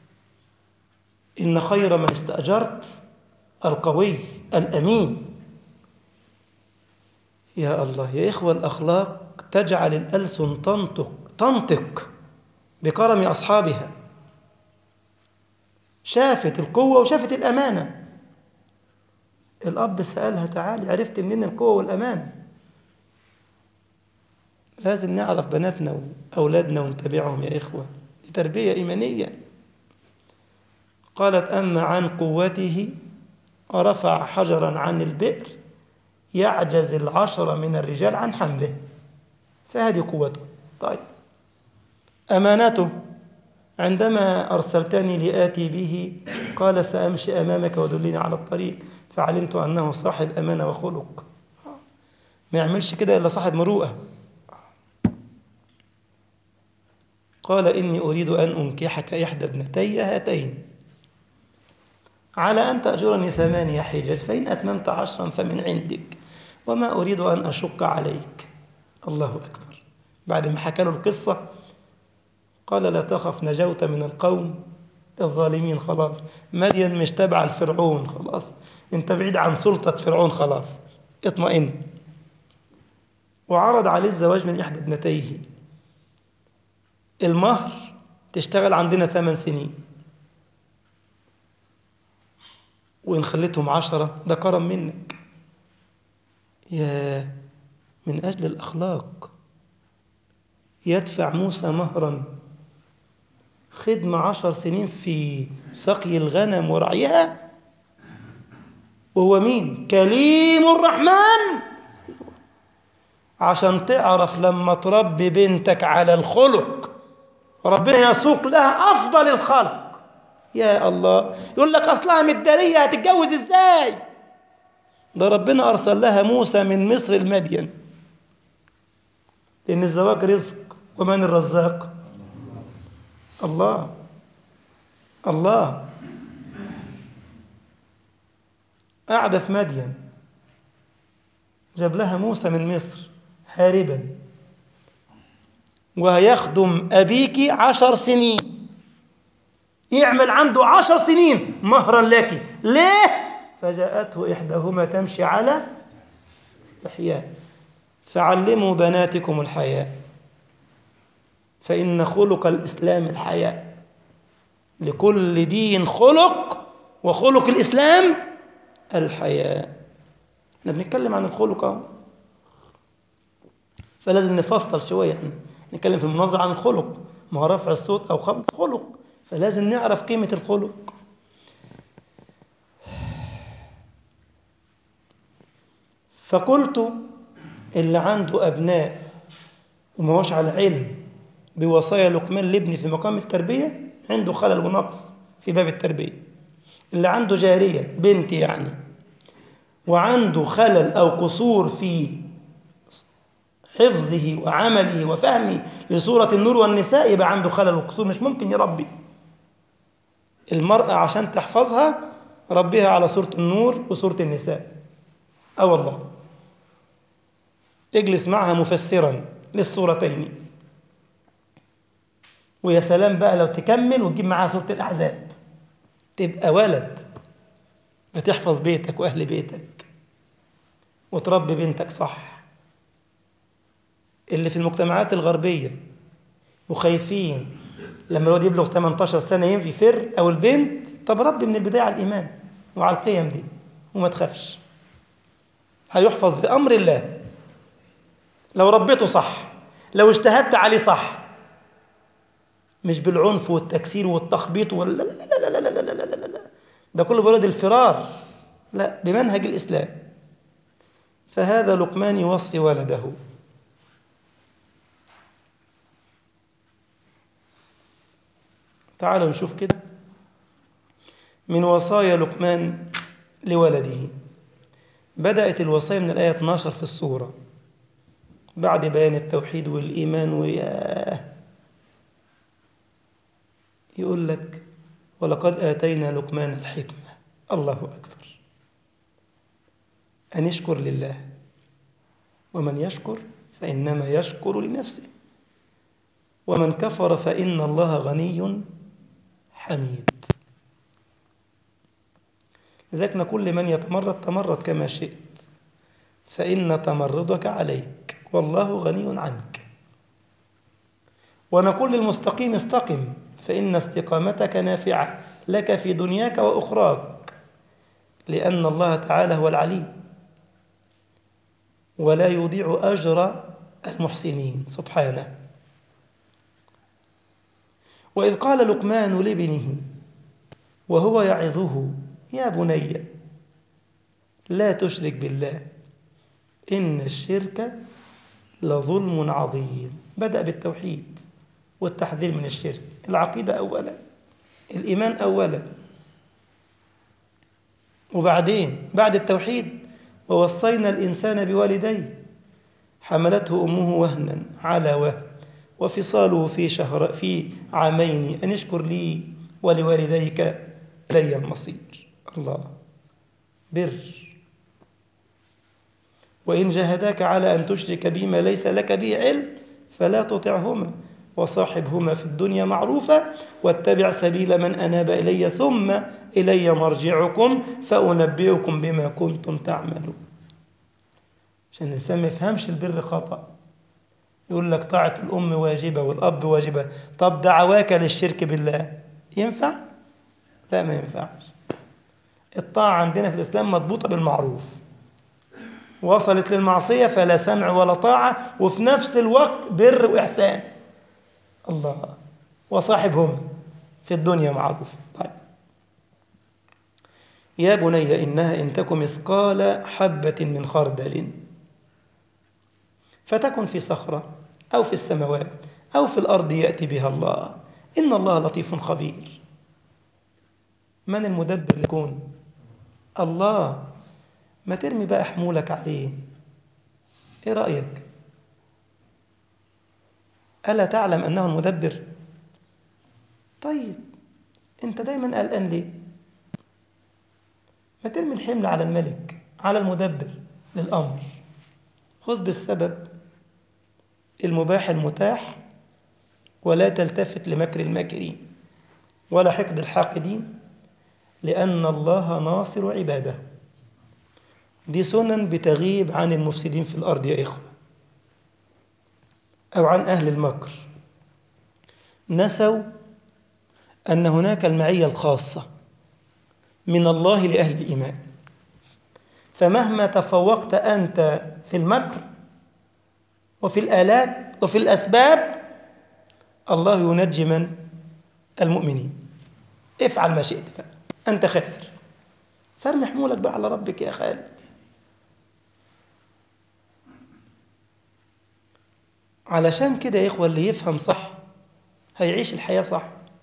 إن خير من استأجرت القوي الأمين يا الله يا إخوة الأخلاق تجعل الألسن تنطق تنطق بكرم أصحابها شافت القوة وشافت الأمانة الأب سألها تعالي عرفت منين القوة والأمانة لازم نعرف بناتنا وأولادنا ونتابعهم يا إخوة دي تربية إيمانية قالت أما عن قوته رفع حجرا عن البئر يعجز العشرة من الرجال عن حمله فهذه قوته طيب أمانته عندما أرسلتني لآتي به قال سأمشي أمامك ودلني على الطريق فعلمت أنه صاحب أمانة وخلق ما يعملش كده إلا صاحب مروءة قال إني أريد أن أنكحك إحدى ابنتي هاتين على أن تأجرني ثمانية حجج فإن أتممت عشرا فمن عندك وما أريد أن أشق عليك الله أكبر بعد ما حكى له القصة قال لا تخف نجوت من القوم الظالمين خلاص مدين مش تبع الفرعون خلاص انت بعيد عن سلطة فرعون خلاص اطمئن وعرض عليه الزواج من إحدى ابنتيه المهر تشتغل عندنا ثمان سنين وإن خليتهم عشرة ده كرم منك يا من أجل الأخلاق يدفع موسى مهرا خدمة عشر سنين في سقي الغنم ورعيها وهو مين كليم الرحمن عشان تعرف لما تربي بنتك على الخلق ربنا يسوق لها أفضل الخلق يا الله يقول لك أصلها مدارية هتتجوز إزاي ده ربنا أرسل لها موسى من مصر المدين لأن الزواج رزق ومن الرزاق الله الله قاعدة في مدين جاب لها موسى من مصر هاربا ويخدم أبيك عشر سنين يعمل عنده عشر سنين مهرا لك ليه؟ فجاءته إحداهما تمشي على استحياء فعلموا بناتكم الحياء فإن خلق الإسلام الحياء لكل دين خلق وخلق الإسلام الحياء احنا بنتكلم عن الخلق اهو فلازم نفصل شوية احنا نتكلم في المنظر عن الخلق ما هو رفع الصوت أو خفض خلق فلازم نعرف قيمة الخلق فقلت اللي عنده أبناء وما هوش على علم بوصايا لقمان لابني في مقام التربية عنده خلل ونقص في باب التربية اللي عنده جارية بنت يعني وعنده خلل أو قصور في حفظه وعمله وفهمه لسورة النور والنساء يبقى عنده خلل وقصور مش ممكن يربي المرأة عشان تحفظها ربيها على سورة النور وسورة النساء أه والله اجلس معها مفسرا للسورتين ويا سلام بقى لو تكمل وتجيب معاها سورة الأحزاب تبقى ولد بتحفظ بيتك وأهل بيتك وتربي بنتك صح اللي في المجتمعات الغربية وخايفين لما الواد يبلغ 18 سنة يفر أو البنت طب ربي من البداية على الإيمان وعلى القيم دي وما تخافش هيحفظ بأمر الله لو ربيته صح لو اجتهدت عليه صح مش بالعنف والتكسير والتخبيط ولا لا لا لا لا لا لا لا لا لا ده كله بولد الفرار لا بمنهج الإسلام فهذا لقمان يوصي ولده تعالوا نشوف كده من وصايا لقمان لولده بدأت الوصايا من الآية 12 في السورة بعد بيان التوحيد والإيمان وياه يقول لك ولقد آتينا لقمان الحكمة الله أكبر أن يشكر لله ومن يشكر فإنما يشكر لنفسه ومن كفر فإن الله غني حميد لذلك نقول لمن يتمرد تمرد كما شئت فإن تمردك عليك والله غني عنك ونقول للمستقيم استقم فإن استقامتك نافعة لك في دنياك وأخراك لأن الله تعالى هو العليم ولا يضيع أجر المحسنين سبحانه وإذ قال لقمان لابنه وهو يعظه يا بني لا تشرك بالله إن الشرك لظلم عظيم بدأ بالتوحيد والتحذير من الشرك العقيدة أولا الإيمان أولا وبعدين بعد التوحيد ووصينا الإنسان بوالديه حملته أمه وهنا على وهن وفصاله في شهر في عامين أن اشكر لي ولوالديك إلي المصير الله بر وإن جاهداك على أن تشرك بما ليس لك به علم فلا تطعهما وصاحبهما في الدنيا معروفا واتبع سبيل من أناب إلي ثم إلي مرجعكم فأنبئكم بما كنتم تعملون عشان الإنسان ما يفهمش البر خطأ يقول لك طاعة الأم واجبة والأب واجبة طب دعواك للشرك بالله ينفع؟ لا ما ينفعش الطاعة عندنا في الإسلام مضبوطة بالمعروف وصلت للمعصية فلا سمع ولا طاعة وفي نفس الوقت بر وإحسان الله وصاحبهم في الدنيا معروف طيب يا بني إنها إن تك مثقال حبة من خردل فتكن في صخرة أو في السماوات أو في الأرض يأتي بها الله إن الله لطيف خبير من المدبر لكون الله ما ترمي بقى حمولك عليه ايه رأيك ألا تعلم أنه المدبر طيب أنت دايما قلقان ليه ما ترمي الحمل على الملك على المدبر للأمر خذ بالسبب المباح المتاح ولا تلتفت لمكر الماكرين ولا حقد الحاقدين لأن الله ناصر عباده دي سنن بتغيب عن المفسدين في الأرض يا إخوة أو عن أهل المكر نسوا أن هناك المعية الخاصة من الله لأهل الإيمان فمهما تفوقت أنت في المكر وفي الآلات وفي الأسباب الله ينجي من المؤمنين افعل ما شئت بقى أنت خاسر فارمي حمولك بقى على ربك يا خالد علشان كده يا إخوة اللي يفهم صح هيعيش الحياة صح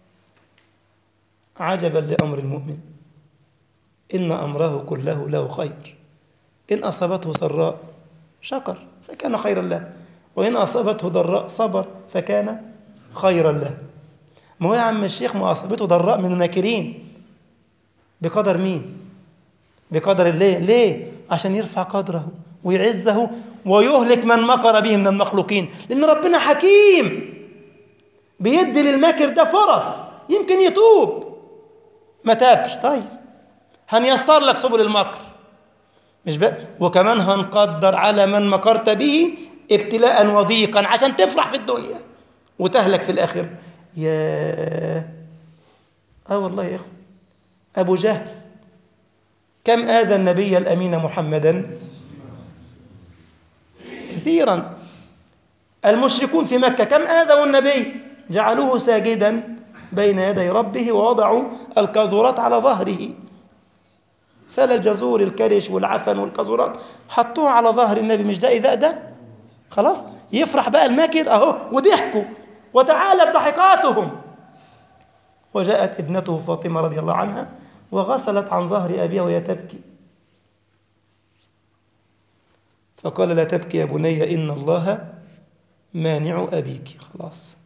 عجبا لأمر المؤمن إن أمره كله له خير إن أصابته سراء شكر فكان خيرا له وإن أصابته ضراء صبر فكان خيرا له ما هو يا عم الشيخ ما أصابته ضراء من الماكرين بقدر مين بقدر الله ليه عشان يرفع قدره ويعزه ويهلك من مكر به من المخلوقين لأن ربنا حكيم بيدي للماكر ده فرص يمكن يتوب ما تابش طيب هنيسر لك سبل المكر مش بقى وكمان هنقدر على من مكرت به ابتلاء وضيقا عشان تفرح في الدنيا وتهلك في الآخرة يا اه والله يا اخو أبو جهل كم آذى النبي الأمين محمدا كثيرا المشركون في مكة كم آذوا النبي جعلوه ساجدا بين يدي ربه ووضعوا الكاظورات على ظهره سال الجزور الكرش والعفن والكاظورات حطوها على ظهر النبي مش ده إذا ده خلاص يفرح بقى الماكر أهو وضحكوا وتعالت ضحكاتهم وجاءت ابنته فاطمة رضي الله عنها وغسلت عن ظهر أبيها وهي تبكي فقال لا تبكي يا بني إن الله مانع أبيك خلاص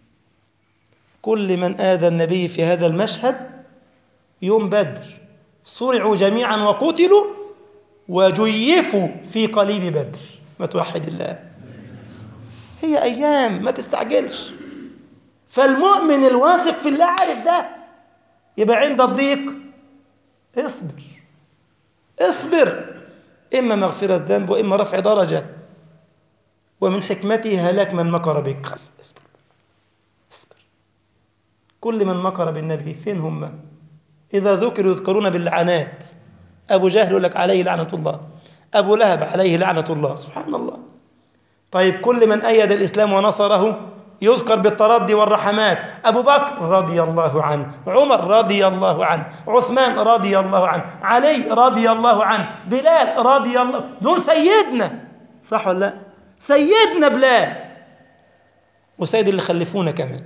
كل من آذى النبي في هذا المشهد يوم بدر صرعوا جميعا وقتلوا وجيفوا في قليب بدر ما توحد الله هي أيام ما تستعجلش فالمؤمن الواثق في الله عارف ده يبقى عند الضيق اصبر اصبر إما مغفرة ذنب وإما رفع درجة ومن حكمته هلاك من مكر بك اصبر اصبر كل من مكر بالنبي فين هم إذا ذكروا يذكرون باللعنات أبو جهل يقول لك عليه لعنة الله أبو لهب عليه لعنة الله سبحان الله طيب كل من أيد الإسلام ونصره يذكر بالتردي والرحمات أبو بكر رضي الله عنه عمر رضي الله عنه عثمان رضي الله عنه علي رضي الله عنه بلال رضي الله دول سيدنا صح ولا لا سيدنا بلال وسيد اللي خلفونا كمان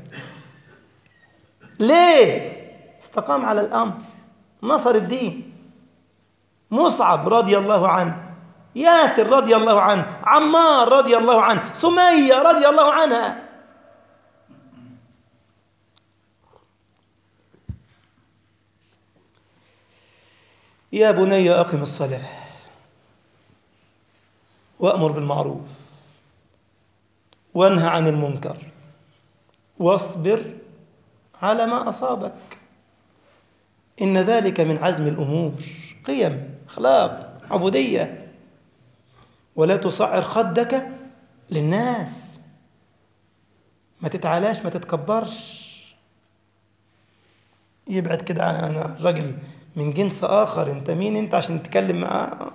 ليه استقام على الأمر نصر الدين مصعب رضي الله عنه ياسر رضي الله عنه عمار رضي الله عنه سمية رضي الله عنها يا بني أقم الصلاة وأمر بالمعروف وانهى عن المنكر واصبر على ما أصابك إن ذلك من عزم الأمور قيم أخلاق عبودية ولا تصعر خدك للناس ما تتعالاش ما تتكبرش يبعد كده عن رجل من جنس آخر أنت مين أنت عشان تتكلم معاه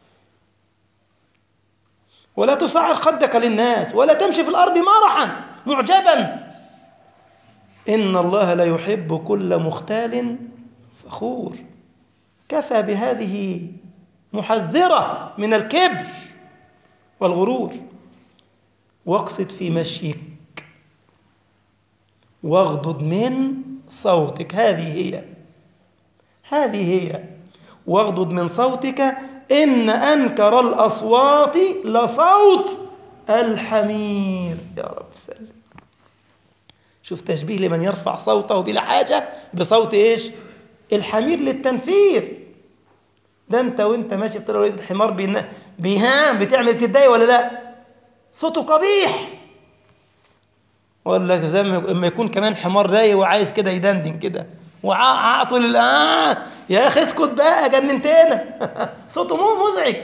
ولا تصعر خدك للناس ولا تمشي في الأرض مرحا معجبا إن الله لا يحب كل مختال فخور كفى بهذه محذرة من الكبر والغرور واقصد في مشيك واغضض من صوتك هذه هي هذه هي واغضض من صوتك إن أنكر الأصوات لصوت الحمير يا رب سلم شوف تشبيه لمن يرفع صوته بلا حاجة بصوت إيش الحمير للتنفير ده انت وانت ماشي في طريق وليد الحمار بينا- بيهام بتعمل تتضايق ولا لا صوته قبيح ولا زي ما اما يكون كمان حمار رايق وعايز كده يدندن كده وعاطل الان يا اخي اسكت بقى جننتنا صوته مو مزعج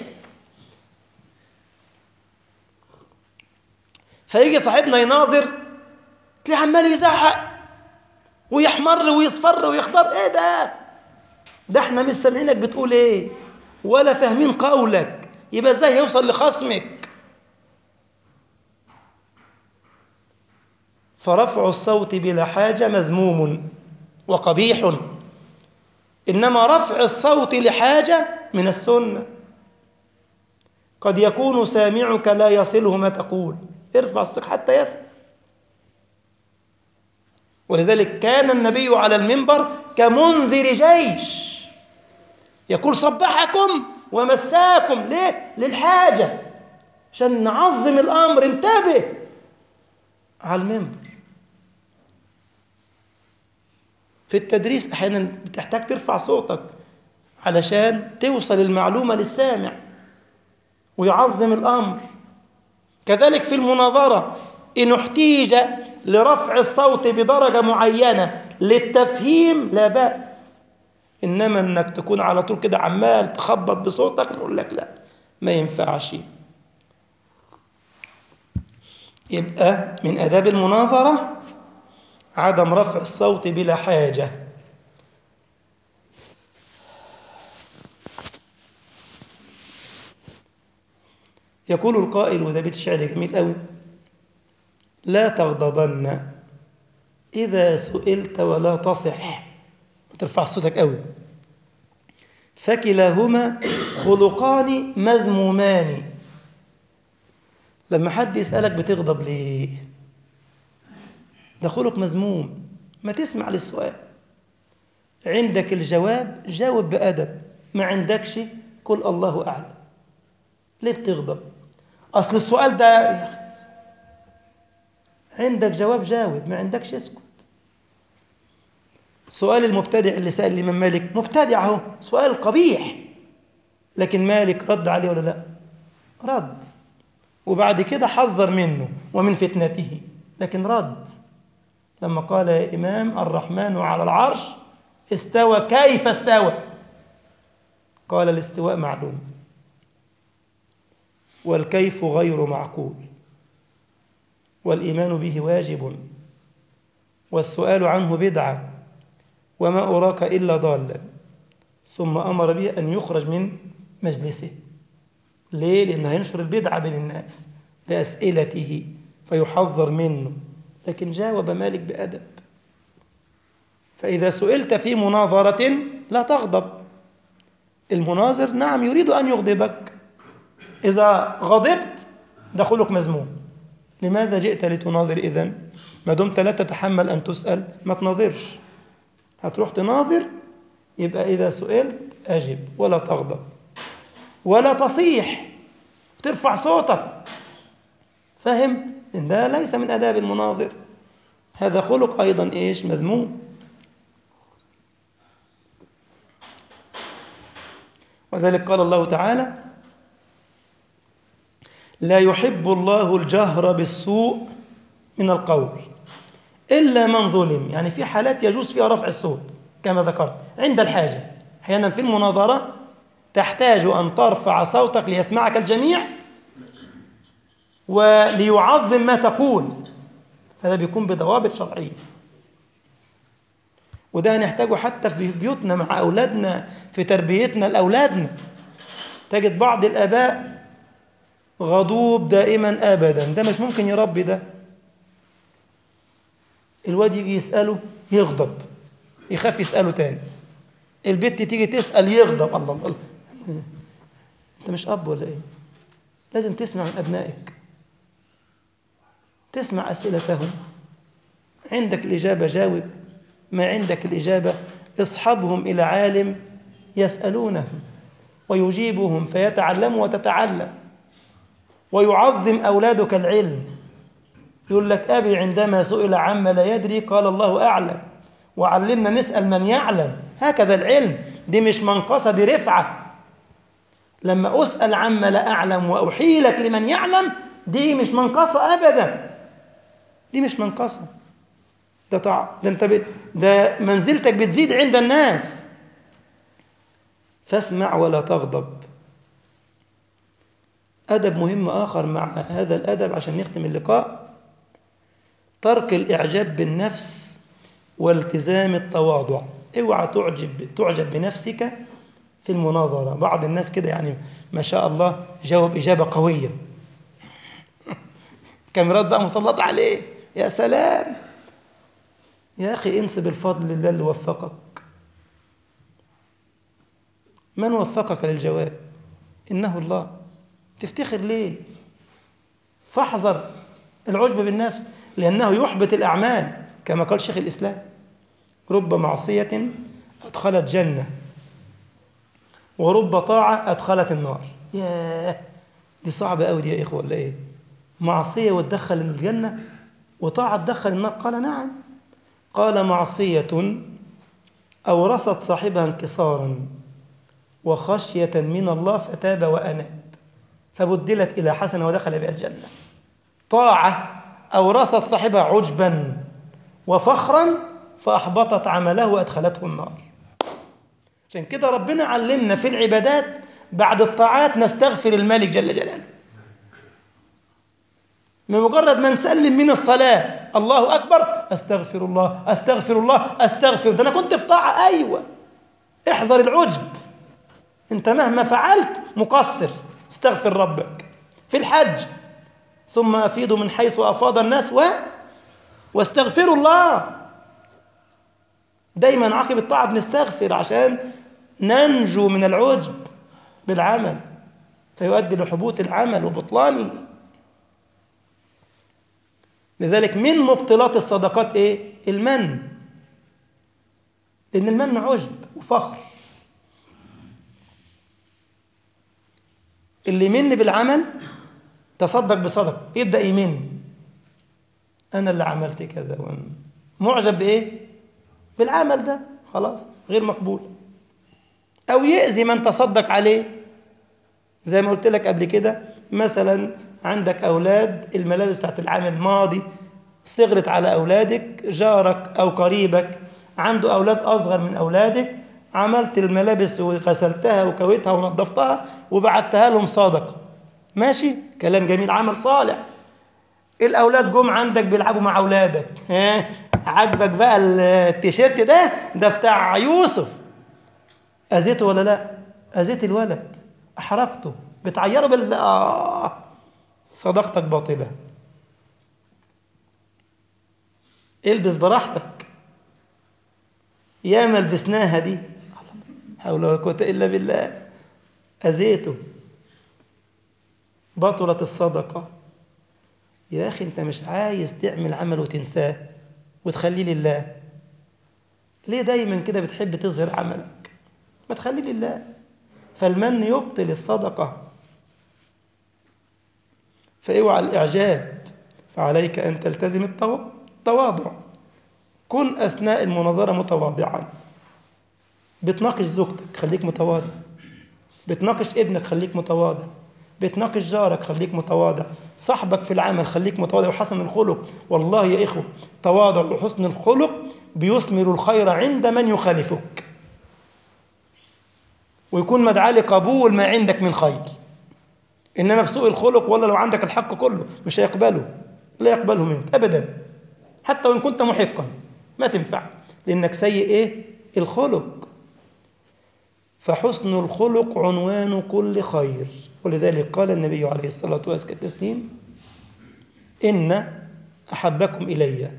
فيجي صاحبنا يناظر تلاقيه عمال يزعق ويحمر ويصفر ويخضر ايه ده ده احنا مش سامعينك بتقول ايه ولا فاهمين قولك يبقى ازاي يوصل لخصمك فرفع الصوت بلا حاجة مذموم وقبيح إنما رفع الصوت لحاجة من السنة قد يكون سامعك لا يصله ما تقول ارفع صوتك حتى يسمع ولذلك كان النبي على المنبر كمنذر جيش يقول صبحكم ومساكم ليه؟ للحاجة عشان نعظم الأمر انتبه على المنبر في التدريس أحيانا بتحتاج ترفع صوتك علشان توصل المعلومة للسامع ويعظم الأمر كذلك في المناظرة إن احتيج لرفع الصوت بدرجة معينة للتفهيم لا بأس إنما إنك تكون على طول كده عمال تخبط بصوتك نقول لك لا ما ينفعش يبقى من آداب المناظرة عدم رفع الصوت بلا حاجة يقول القائل وده بيت شعر جميل قوي لا تغضبن إذا سئلت ولا تصح ما ترفع صوتك قوي فكلاهما خلقان مذمومان لما حد يسألك بتغضب ليه ده خلق مذموم ما تسمع للسؤال عندك الجواب جاوب بأدب ما عندكش قل الله أعلم ليه بتغضب أصل السؤال ده عندك جواب جاوب ما عندكش اسكت سؤال المبتدع اللي سأل الإمام مالك مبتدع اهو سؤال قبيح لكن مالك رد عليه ولا لا رد وبعد كده حذر منه ومن فتنته لكن رد لما قال يا إمام الرحمن على العرش استوى كيف استوى قال الاستواء معلوم والكيف غير معقول والإيمان به واجب والسؤال عنه بدعة وما أراك إلا ضالا ثم أمر به أن يخرج من مجلسه ليه؟ لأنه هينشر البدعة بين الناس بأسئلته فيحذر منه لكن جاوب مالك بأدب فإذا سئلت في مناظرة لا تغضب المناظر نعم يريد أن يغضبك إذا غضبت ده خلق مذموم لماذا جئت لتناظر إذن ما دمت لا تتحمل أن تسأل ما تناظرش هتروح تناظر يبقى إذا سئلت أجب ولا تغضب ولا تصيح ترفع صوتك فهم إن ده ليس من أداب المناظر هذا خلق أيضا إيش مذموم وذلك قال الله تعالى لا يحب الله الجهر بالسوء من القول إلا من ظلم يعني في حالات يجوز فيها رفع الصوت كما ذكرت عند الحاجة أحيانا في المناظرة تحتاج أن ترفع صوتك ليسمعك الجميع وليعظم ما تقول فهذا بيكون بضوابط شرعية وده هنحتاجه حتى في بيوتنا مع أولادنا في تربيتنا لأولادنا تجد بعض الآباء غضوب دائما أبدا ده مش ممكن يربي ده الواد يجي يسأله يغضب يخاف يسأله تاني البت تيجي تسأل يغضب الله الله انت مش أب ولا ايه لازم تسمع من أبنائك تسمع أسئلتهم عندك الإجابة جاوب ما عندك الإجابة اصحبهم إلى عالم يسألونه ويجيبهم فيتعلموا وتتعلم ويعظم أولادك العلم يقول لك أبي عندما سئل عما لا يدري قال الله أعلم وعلمنا نسأل من يعلم هكذا العلم دي مش منقصة دي رفعة لما أسأل عما لا أعلم وأحيلك لمن يعلم دي مش منقصة أبدا دي مش منقصة ده طع... ده انت ب... ده منزلتك بتزيد عند الناس فاسمع ولا تغضب أدب مهم آخر مع هذا الأدب عشان نختم اللقاء ترك الإعجاب بالنفس والتزام التواضع اوعى تعجب تعجب بنفسك في المناظرة بعض الناس كده يعني ما شاء الله جاوب إجابة قوية كاميرات بقى مسلطة عليه يا سلام يا أخي انسب الفضل لله اللي وفقك من وفقك للجواب إنه الله تفتخر ليه فاحذر العجب بالنفس لأنه يحبط الأعمال كما قال شيخ الإسلام رب معصية أدخلت جنة ورب طاعة أدخلت النار ياه دي صعبة أوي دي يا إخوة ولا إيه معصية وتدخل الجنة وطاعة تدخل النار قال نعم قال معصية أورثت صاحبها انكسارا وخشية من الله فتاب وأناب فبدلت إلى حسنة ودخل بها الجنة طاعة أورثت صاحبها عجبا وفخرا فأحبطت عمله وأدخلته النار عشان كده ربنا علمنا في العبادات بعد الطاعات نستغفر الملك جل جلاله من مجرد ما نسلم من الصلاة الله أكبر أستغفر الله أستغفر الله أستغفر ده أنا كنت في طاعة أيوة احذر العجب أنت مهما فعلت مقصر استغفر ربك في الحج ثم أفيضوا من حيث أفاض الناس و واستغفروا الله دايما عقب الطاعة بنستغفر عشان ننجو من العجب بالعمل فيؤدي لحبوط العمل وبطلانه لذلك من مبطلات الصدقات ايه المن لان المن عجب وفخر اللي يمن بالعمل تصدق بصدق يبدا يمن انا اللي عملت كذا وأنا معجب بايه بالعمل ده خلاص غير مقبول او يأذي من تصدق عليه زي ما قلت لك قبل كده مثلا عندك أولاد الملابس بتاعت العام الماضي صغرت على أولادك جارك أو قريبك عنده أولاد أصغر من أولادك عملت الملابس وغسلتها وكويتها ونظفتها وبعتها لهم صادقة ماشي كلام جميل عمل صالح الأولاد جم عندك بيلعبوا مع أولادك ها عاجبك بقى التيشيرت ده ده بتاع يوسف أذيته ولا لا أذيت الولد أحرقته بتعيره بال آه صداقتك باطلة البس براحتك يا ما لبسناها دي حول ولا قوة إلا بالله أذيته بطلت الصدقة يا أخي أنت مش عايز تعمل عمل وتنساه وتخليه لله ليه دايما كده بتحب تظهر عملك ما تخليه لله فالمن يبطل الصدقة فاوعى الإعجاب فعليك أن تلتزم التواضع كن أثناء المناظرة متواضعا بتناقش زوجتك خليك متواضع بتناقش ابنك خليك متواضع بتناقش جارك خليك متواضع صاحبك في العمل خليك متواضع وحسن الخلق والله يا إخوة تواضع وحسن الخلق بيثمر الخير عند من يخالفك ويكون مدعاة لقبول ما عندك من خير إنما بسوء الخلق ولا لو عندك الحق كله مش هيقبله لا يقبله منك أبدا حتى وإن كنت محقا ما تنفع لأنك سيء إيه الخلق فحسن الخلق عنوان كل خير ولذلك قال النبي عليه الصلاة والتسليم إن أحبكم إلي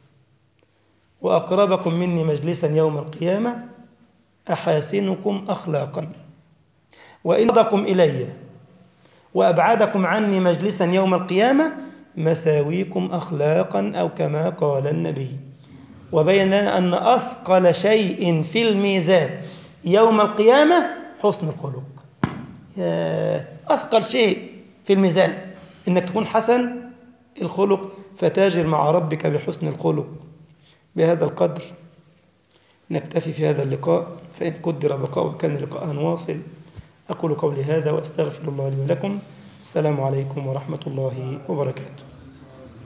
وأقربكم مني مجلسا يوم القيامة أحاسنكم أخلاقا وإن أقربكم إلي وأبعدكم عني مجلسا يوم القيامة مساويكم أخلاقا أو كما قال النبي وبين لنا أن أثقل شيء في الميزان يوم القيامة حسن الخلق أثقل شيء في الميزان إنك تكون حسن الخلق فتاجر مع ربك بحسن الخلق بهذا القدر نكتفي في هذا اللقاء فإن قدر بقاء وكان لقاء واصل أقول قولي هذا وأستغفر الله لي ولكم السلام عليكم ورحمة الله وبركاته